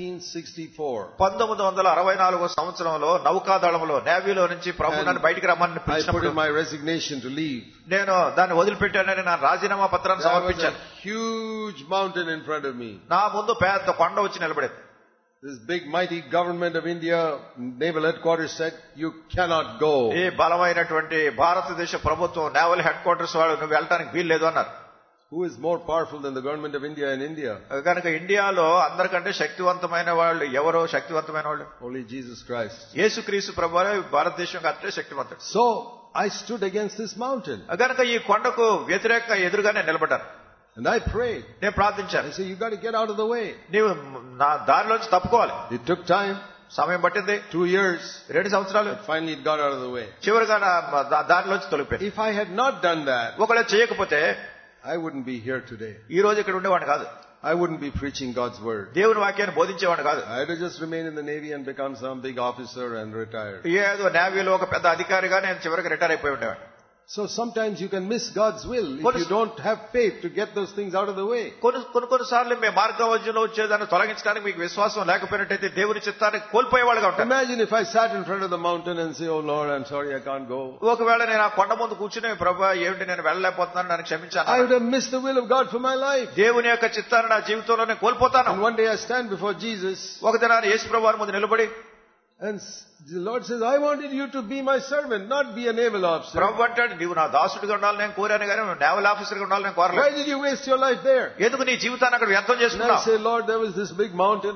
1964, పంతొమ్మిది వందల అరవై నాలుగో సంవత్సరంలో నౌకాదళంలో నేవీలో నుంచి ప్రభు నన్ను బయటికి రమ్మని I put పిలిచినప్పుడు in my resignation to leave. నేను దాన్ని వదిలిపెట్టానని నా రాజీనామా పత్రాన్ని There was సమర్పించాను a huge mountain in front of me. నా ముందు పెద్ద కొండ వచ్చి నిలబడేది This big mighty government of India, naval headquarters said, you cannot go. ఈ బలమైనటువంటి భారతదేశ ప్రభుత్వం నేవల్ హెడ్ క్వార్టర్స్ వాళ్ళు నువ్వు వెళ్ళడానికి వీల్లేదు అన్నారు Who is more powerful than the government of India in India? కనుక ఇండియాలో అందరికంటే శక్తివంతమైన వాళ్ళు ఎవరో శక్తివంతమైన వాళ్ళు Only Jesus Christ. యేసుక్రీస్తు ప్రభు భారతదేశం కంటే శక్తివంతుడు So, I stood against this mountain కనుక ఈ కొండకు వ్యతిరేక ఎదురుగానే నిలబడ్డాను and I prayed. నేను ప్రార్థించాను I said, you got to get out of the way. నీవు నా దారిలోంచి తప్పుకోవాలి It took time, సమయం పట్టింది two years, రెండు సంవత్సరాలు but finally it got out of the way. చివరిగా నా దా- దారిలోంచి తొలిపోయింది If I had not done that, ఒకవేళ చేయకపోతే I wouldn't be here today. ఈ రోజు ఇక్కడ ఉండేవాడిని కాదు I wouldn't be preaching God's word. దేవుని వాక్యాన్ని బోధించేవాడిని కాదు I'd have just remained in the Navy and become some big officer and retired. ఏదో నేవీలో ఒక పెద్ద అధికారిగా నేను చివరికి రిటైర్ అయిపోయి ఉండేవాడిని So sometimes you can miss God's will if What is- you don't have faith to get those things out of the way. కొన్ని కొన్ని కొన్నిసార్లు మీ మార్గవజ్యంలో వచ్చేదాన్ని తొలగించడానికి మీకు విశ్వాసం లేకపోయినట్టయితే దేవుని చిత్తాన్ని కోల్పోయేవాళ్ళుగా ఉంటారు Imagine if I sat in front of the mountain and say, Oh Lord, I'm sorry I can't go. ఒకవేళ నేను ఆ కొండ ముందు కూర్చుని ప్రభా ఏమిటి నేను వెళ్ళలేకపోతున్నాను నన్ను I క్షమించాను would have missed the will of God for my life. దేవుని యొక్క చిత్తాన్ని నా జీవితంలో నేను కోల్పోతాను And one day I stand before Jesus ఒక దినాన్ని యేసు ప్రభు వారి ముందు నిలబడి and s- the Lord says, I wanted you to be my servant, not be a naval officer. ప్రభు అంటాడు నీవు నా దాసుడిగా ఉండాలి నేను కోరాను కానీ నువ్వు నేవల్ ఆఫీసర్గా ఉండాలి నేను Why కోరలేదు did you waste your life there? ఎందుకు నీ జీవితాన్ని అక్కడ వ్యర్థం And I చేసుకున్నావు say, Lord, there was this big mountain.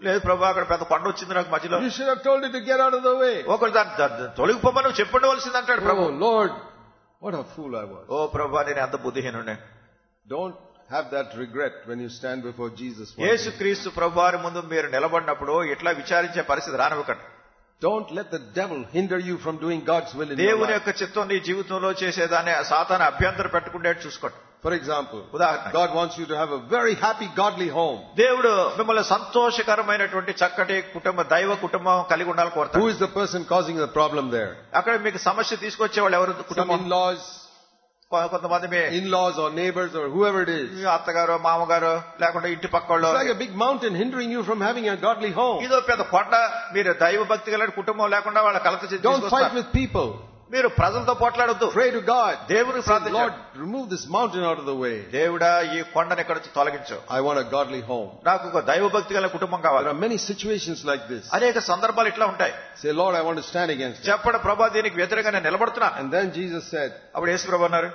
లేదు ప్రభు అక్కడ పెద్ద కొండ వచ్చింది నాకు మధ్యలో You should have told it to get out of the way. ఒకరు దాన్ని దాన్ని తొలగిపోమని నువ్వు చెప్పండవలసింది అంటాడు ప్రభు Oh Lord, what a fool I was. ఓ ప్రభు నేను ఎంత బుద్ధిహీనుడే Don't have that regret when you stand before Jesus. one Yesu day. క్రీస్తు ప్రభు వారి ముందు మీరు నిలబడినప్పుడు ఇట్లా విచారించే పరిస్థితి రానివ్వకండి Don't let the devil hinder you from doing God's will in your దేవుని life. యొక్క చిత్తం నీ జీవితంలో చేసేదాన్ని సాతాన్ని అభ్యంతరం పెట్టుకునేట్టు చూసుకోండి For example, ఉదాహరణ God wants you to have a very happy, godly home. దేవుడు మిమ్మల్ని సంతోషకరమైనటువంటి చక్కటి కుటుంబ దైవ కుటుంబం కలిగి ఉండాలని Who కోరుతాడు is the person causing the problem there? అక్కడ మీకు సమస్య తీసుకొచ్చే వాళ్ళు ఎవరు Some కుటుంబం in-laws, కొ- కొంతమంది మీ in-laws or neighbors or whoever it is. మీ అత్తగారు మామగారు లేకుంటే ఇంటి పక్క వాళ్ళు It's like a big mountain hindering you from having a godly home. ఇదో పెద్ద కొండ మీరు దైవ భక్తి కలిగిన కుటుంబం లేకుండా వాళ్ళ కలత చెంది Don't fight తీసుకొస్తారు. with people. మీరు ప్రజలతో పోట్లాడొద్దు Pray to God. దేవునికి Say, ప్రార్థించండి. Lord, remove this mountain out of the way. దేవుడా ఈ కొండని ఇక్కడ నుంచి తొలగించు I want a godly home. నాకు ఒక దైవ భక్తి గల కుటుంబం There కావాలి are many situations like this. అనేక సందర్భాలు ఇట్లా ఉంటాయి Say, Lord, I want to stand against it. చెప్పడం ప్రభా దీనికి వ్యతిరేకంగా నేను నిలబడుతున్నా And then Jesus said, అప్పుడు యేసు ప్రభు అన్నారు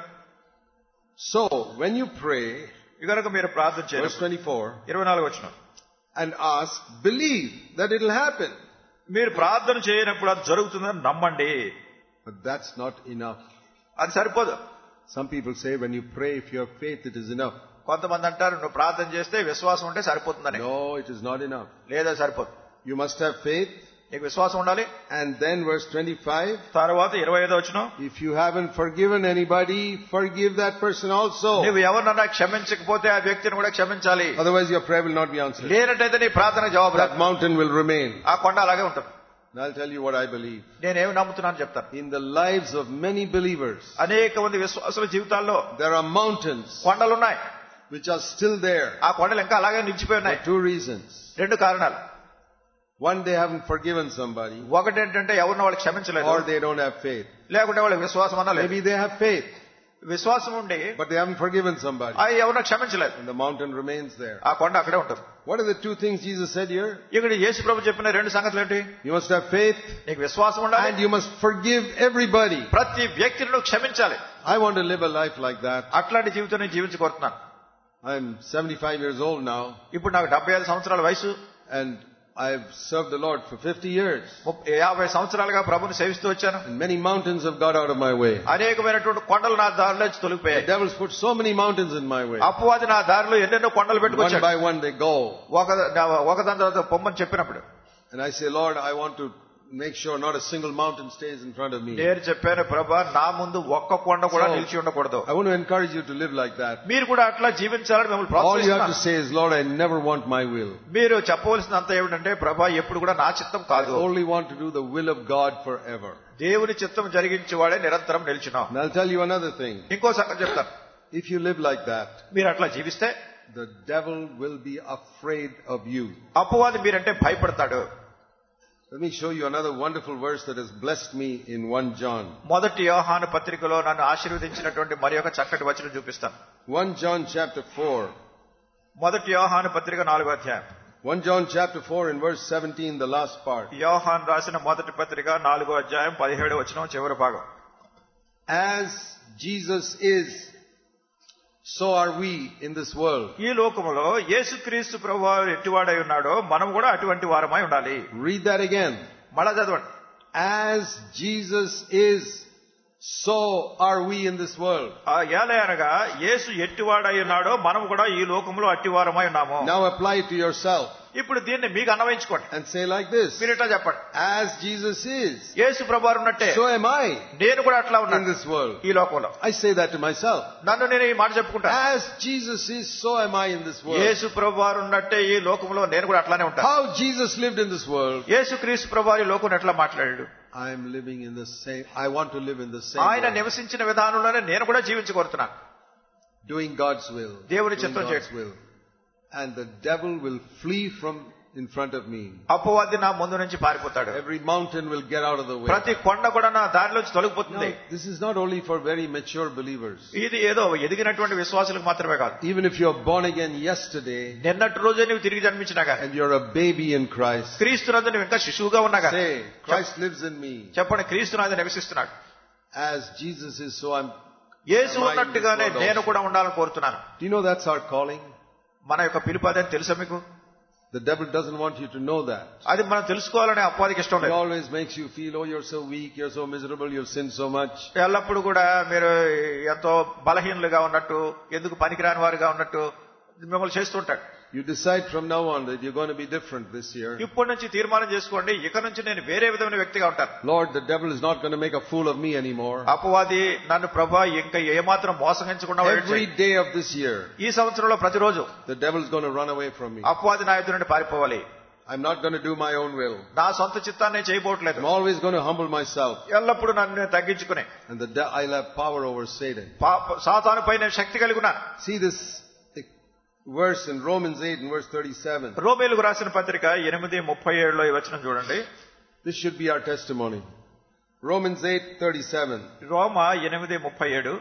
So, when you pray, కనుక మీరు ప్రార్థన verse చేయాలి 24, ఇరవై నాలుగు వచ్చిన and ask, believe that it will happen. మీరు ప్రార్థన చేయనప్పుడు అది జరుగుతుందని నమ్మండి But that's not enough. అది సరిపోదు Some people say when you pray, if you have faith, it is enough. కొంతమంది అంటారు నువ్వు ప్రార్థన చేస్తే విశ్వాసం ఉంటే సరిపోతుందని No, it is not enough. లేదా సరిపోదు You must have faith. నీకు విశ్వాసం ఉండాలి And then verse 25, తర్వాత ఇరవై ఐదో వచ్చిన if you haven't forgiven anybody, forgive that person also. నువ్వు ఎవరినన్నా క్షమించకపోతే ఆ వ్యక్తిని కూడా క్షమించాలి Otherwise your prayer will not be answered. లేనట్టయితే నీ ప్రార్థన జవాబు రాదు. That mountain will remain. ఆ కొండ అలాగే ఉంటుంది And I'll tell you what I believe. నేనేమి నమ్ముతున్నాను చెప్తాను In the lives of many believers, అనేక మంది విశ్వాసుల జీవితాల్లో there are mountains కొండలు ఉన్నాయి which are still there ఆ కొండలు ఇంకా అలాగే నిలిచిపోయి for ఉన్నాయి two reasons. రెండు కారణాలు One, they haven't forgiven somebody, ఒకటి ఏంటంటే ఎవరిని వాళ్ళు క్షమించలేదు or they don't have faith. లేకుంటే వాళ్ళకి విశ్వాసం అన్నా లేదు Maybe they have faith, విశ్వాసం ఉండి but they haven't forgiven somebody. ఆ ఎవరిని క్షమించలేదు And the mountain remains there. ఆ కొండ అక్కడే ఉంటుంది What are the two things Jesus said here? ఇక్కడ యేసు ప్రభు చెప్పిన రెండు సంగతులు ఏంటి You must have faith నీకు విశ్వాసం ఉండాలి and you must forgive everybody. ప్రతి వ్యక్తిని నువ్వు క్షమించాలి I want to live a life like that. అట్లాంటి జీవితం నేను జీవించుకోరుతున్నాను I'm 75 years old now ఇప్పుడు నాకు డెబ్బై ఐదు సంవత్సరాల వయసు and I've served the Lord for 50 years. ముప్పై- యాభై సంవత్సరాలుగా ప్రభుని సేవిస్తూ వచ్చాను And many mountains have got out of my way. అనేకమైనటువంటి కొండలు నా దారిలోంచి The తొలగిపోయాయి devil's put so many mountains in my way. అపవాది నా దారిలో ఎన్నెన్నో కొండలు One పెట్టుకొచ్చాడు by one they go. ఒక ఒకదాని తర్వాత పొమ్మని చెప్పినప్పుడు And I say, Lord, I want to make sure not a single mountain stays in front of me. నేను చెప్పాను ప్రభా నా ముందు ఒక్క కొండ కూడా So- నిలిచి ఉండకూడదు I want to encourage you to live like that. మీరు కూడా అట్లా జీవించాలని మిమ్మల్ని All you have to ప్రోత్సహిస్తున్నాను say is, Lord, I never want my will. మీరు చెప్పవలసినంత ఏమిటంటే ప్రభా ఎప్పుడు కూడా నా చిత్తం I కాదు only want to do the will of God forever. దేవుని చిత్తం జరిగించేవాడే నిరంతరం నిలిచినాం And I'll tell you another thing. ఇంకో సంగతి చెప్తాను If you live like that, మీరు అట్లా జీవిస్తే the devil will be afraid of you. అపవాది మీరంటే భయపడతాడు Let me show you another wonderful verse that has blessed me in 1 John. మొదటి యోహాను పత్రికలో నన్ను ఆశీర్వదించినటువంటి మరి ఒక చక్కటి వచనం చూపిస్తాను 1 John chapter 4. మొదటి యోహాను పత్రిక నాలుగో అధ్యాయం 1 John chapter 4 in verse 17, the last part. యోహాన్ రాసిన మొదటి పత్రిక నాలుగో అధ్యాయం పదిహేడు వచనం చివరి భాగం As Jesus is, so are we in this world. ఈ లోకములో యేసుక్రీస్తు ప్రభు ఎట్టివాడై ఉన్నాడో మనం కూడా అటువంటి వారమై ఉండాలి Read that again. మళ్ళా చదవండి As Jesus is, so are we in this world. ఆ ఏలే అనగా యేసు ఎట్టివాడై ఉన్నాడో మనం కూడా ఈ లోకంలో అట్టివారమై ఉన్నాము Now apply it to yourself ఇప్పుడు దీన్ని మీకు అన్వయించుకోండి and say like this. మీరు ఇట్లా చెప్పండి As Jesus is, యేసు ప్రభు ఉన్నట్టే so am I నేను కూడా అట్లా in ఉన్నాను this world. ఈ లోకంలో I say that to myself. నన్ను నేను ఈ మాట చెప్పుకుంటా As Jesus is, so am I in this world. యేసు ప్రభు ఉన్నట్టే ఈ లోకంలో నేను కూడా అట్లానే ఉంటాను How Jesus lived in this world, యేసు క్రీస్తు ప్రభు ఈ లోకం ఎట్లా మాట్లాడాడు I am living in the same, I want to live in the same ఆయన way. నివసించిన విధానంలోనే నేను కూడా జీవించగోరుతున్నాను Doing God's will. దేవుని Doing చిత్తం God's చేయడం. will. And the devil will flee from in front of me. అపవాది నా ముందు నుంచి పారిపోతాడు Every mountain will get out of the way. ప్రతి కొండ కూడా నా దారిలోంచి Now, తొలగిపోతుంది this is not only for very mature believers. ఇది ఏదో ఎదిగినటువంటి విశ్వాసులకు మాత్రమే కాదు Even if you're born again yesterday నిన్నటి రోజే నువ్వు తిరిగి జన్మించినాగా and you're a baby in Christ, క్రీస్తునందు నువ్వు ఇంకా శిశువుగా ఉన్నాగా say, Christ lives in me. చెప్పండి క్రీస్తునాథ నివసిస్తున్నాడు As Jesus is, so I'm. యేసు ఉన్నట్టుగానే నేను కూడా ఉండాలని కోరుతున్నాను Do you know that's our calling? మన యొక్క పిలుపు అదని తెలుసా మీకు The devil doesn't want you to know that. అది మనం తెలుసుకోవాలనే అపవాదికి ఇష్టం He లేదు always makes you feel, oh, you're so weak, you're so miserable, you've sinned so much. ఎల్లప్పుడు కూడా మీరు ఎంతో బలహీనులుగా ఉన్నట్టు ఎందుకు పనికిరాని వారుగా ఉన్నట్టు మిమ్మల్ని చేస్తుంటాడు You decide from now on that you're going to be different this year. ఇప్పటి నుంచి తీర్మానం చేసుకోండి ఇక నుంచి నేను వేరే విధమైన వ్యక్తిగా ఉంటాను Lord, the devil is not going to make a fool of me anymore. అపవాది నన్ను ప్రభా ఇంకా ఏమాత్రం మోసగించకుండా వాడు Every చేయి. day of this year, ఈ సంవత్సరంలో ప్రతిరోజు the devil's going to run away from me. అపవాది నా ఎదురు నుండి పారిపోవాలి I'm not going to do my own will. నా సొంత చిత్తాన్ని చేయబోట్లేదు I'm always going to humble myself. ఎల్లప్పుడు నన్ను నేను తగ్గించుకునే And the de- I'll have power over Satan. సాతానుపై నేను శక్తి కలిగి ఉన్నాను See this verse in Romans 8 and verse 37. రోమేలుకు రాసిన పత్రిక ఎనిమిది ముప్పై ఏడులో ఈ వచనం చూడండి This should be our testimony. Romans 8 37. రోమ ఎనిమిది ముప్పై ఏడు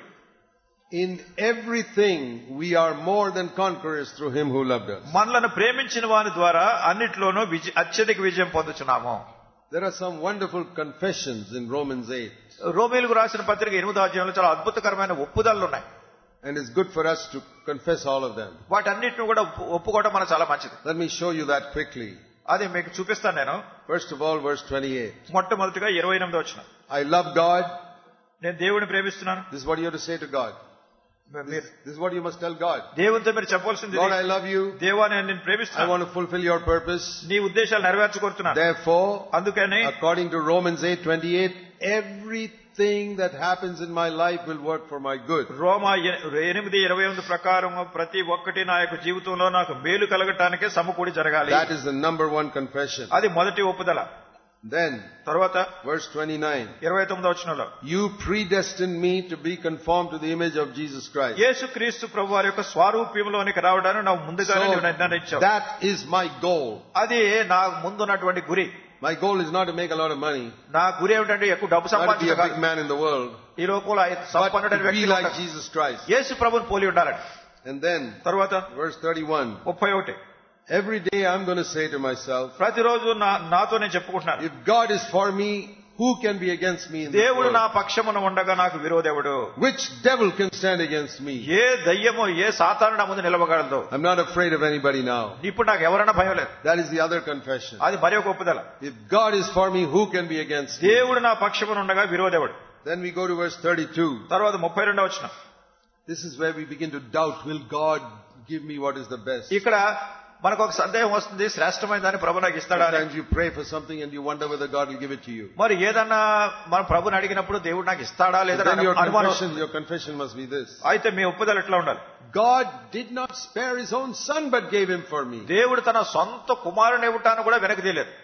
In everything we are more than conquerors through him who loved us. మనలను ప్రేమించిన వాని ద్వారా అన్నిట్లోనూ విజయ అత్యధిక విజయం పొందుచున్నాము There are some wonderful confessions in Romans 8. రోమేలుకు రాసిన పత్రిక ఎనిమిదో అధ్యాయంలో చాలా అద్భుతకరమైన ఒప్పుదలలు ఉన్నాయి And it's good for us to confess all of them. వాటన్నిటిని కూడా ఒప్పు- ఒప్పుకోవడం మనకు చాలా మంచిది Let me show you that quickly. అది మీకు చూపిస్తాను నేను First of all, verse 28. మొట్టమొదటిగా ఇరవై ఎనిమిది వచ్చిన I love God. నేను దేవుడిని ప్రేమిస్తున్నాను This is what you have to say to God. మీరు This is what you must tell God. దేవునితో మీరు చెప్పవలసింది Lord, ఇది. I love you. దేవా నేను నిన్ను I ప్రేమిస్తున్నాను want to fulfill your purpose. నీ ఉద్దేశాలు నెరవేర్చుకుంటున్నాను Therefore, అందుకని according to Romans 8:28, everything that happens in my life will work for my good. రోమా ఎ- ఎనిమిది ఇరవై ఎనిమిది ప్రకారం ప్రతి ఒక్కటి నా యొక్క జీవితంలో నాకు మేలు కలగటానికే సమకూడి జరగాలి That is the number one confession. అది మొదటి ఒప్పుదల Then, తర్వాత verse 29. ఇరవై తొమ్మిదో వచనంలో You predestined me to be conformed to the image of Jesus Christ. యేసు క్రీస్తు ప్రభు వారి యొక్క స్వరూప్యంలోనికి రావడానికి నాకు ముందుగానే So, నువ్వు నిర్ణయించావు that is my goal. అది నా ముందున్నటువంటి గురి My goal is not to make a lot of money, నా గురి ఏమిటంటే ఎక్కువ డబ్బు not to be a సంపాదించడం big man in the world, ఈ లోకంలో ఐ- but సంపన్నుడైన to be వ్యక్తి like Jesus Christ. యేసు ప్రభుని పోలి ఉండాలని And then, తర్వాత verse 31. ముప్పై ఒకటి Every day I'm going to say to myself, ప్రతిరోజు నా నాతో నేను చెప్పుకుంటున్నాను if God is for me, who can be against me in this దేవుడు నా world? పక్షమున ఉండగా నాకు విరోధేవుడు Which devil can stand against me? ఏ దయ్యమో ఏ సాతాను నా ముందు నిలవగలదు I'm not afraid of anybody now. ఇప్పుడు నాకు ఎవరైనా భయం లేదు That is the other confession. అది మరి ఒక ఒప్పుదల If God is for me, who can be against me? దేవుడు నా పక్షమున ఉండగా విరోధేవుడు Then we go to verse 32. తర్వాత ముప్పై రెండో వచ్చిన This is where we begin to doubt, will God give me what is the best? ఇక్కడ మనకు ఒక సందేహం వస్తుంది శ్రేష్టమైన దాన్ని ప్రభు నాకు ఇస్తాడా అని. Sometimes you pray for something and you wonder whether God will give it to you. మరి ఏదన్నా మన ప్రభుని అడిగినప్పుడు దేవుడు నాకు ఇస్తాడా లేదా Then your అనుమానం confession, వస్తుంది. your confession must be this. అయితే మీ ఒప్పుదల ఎట్లా ఉండాలి God did not spare his own son but gave him for me. దేవుడు తన సొంత కుమారుని ఇవ్వటాన్ని కూడా వెనక్కి తీయలేదు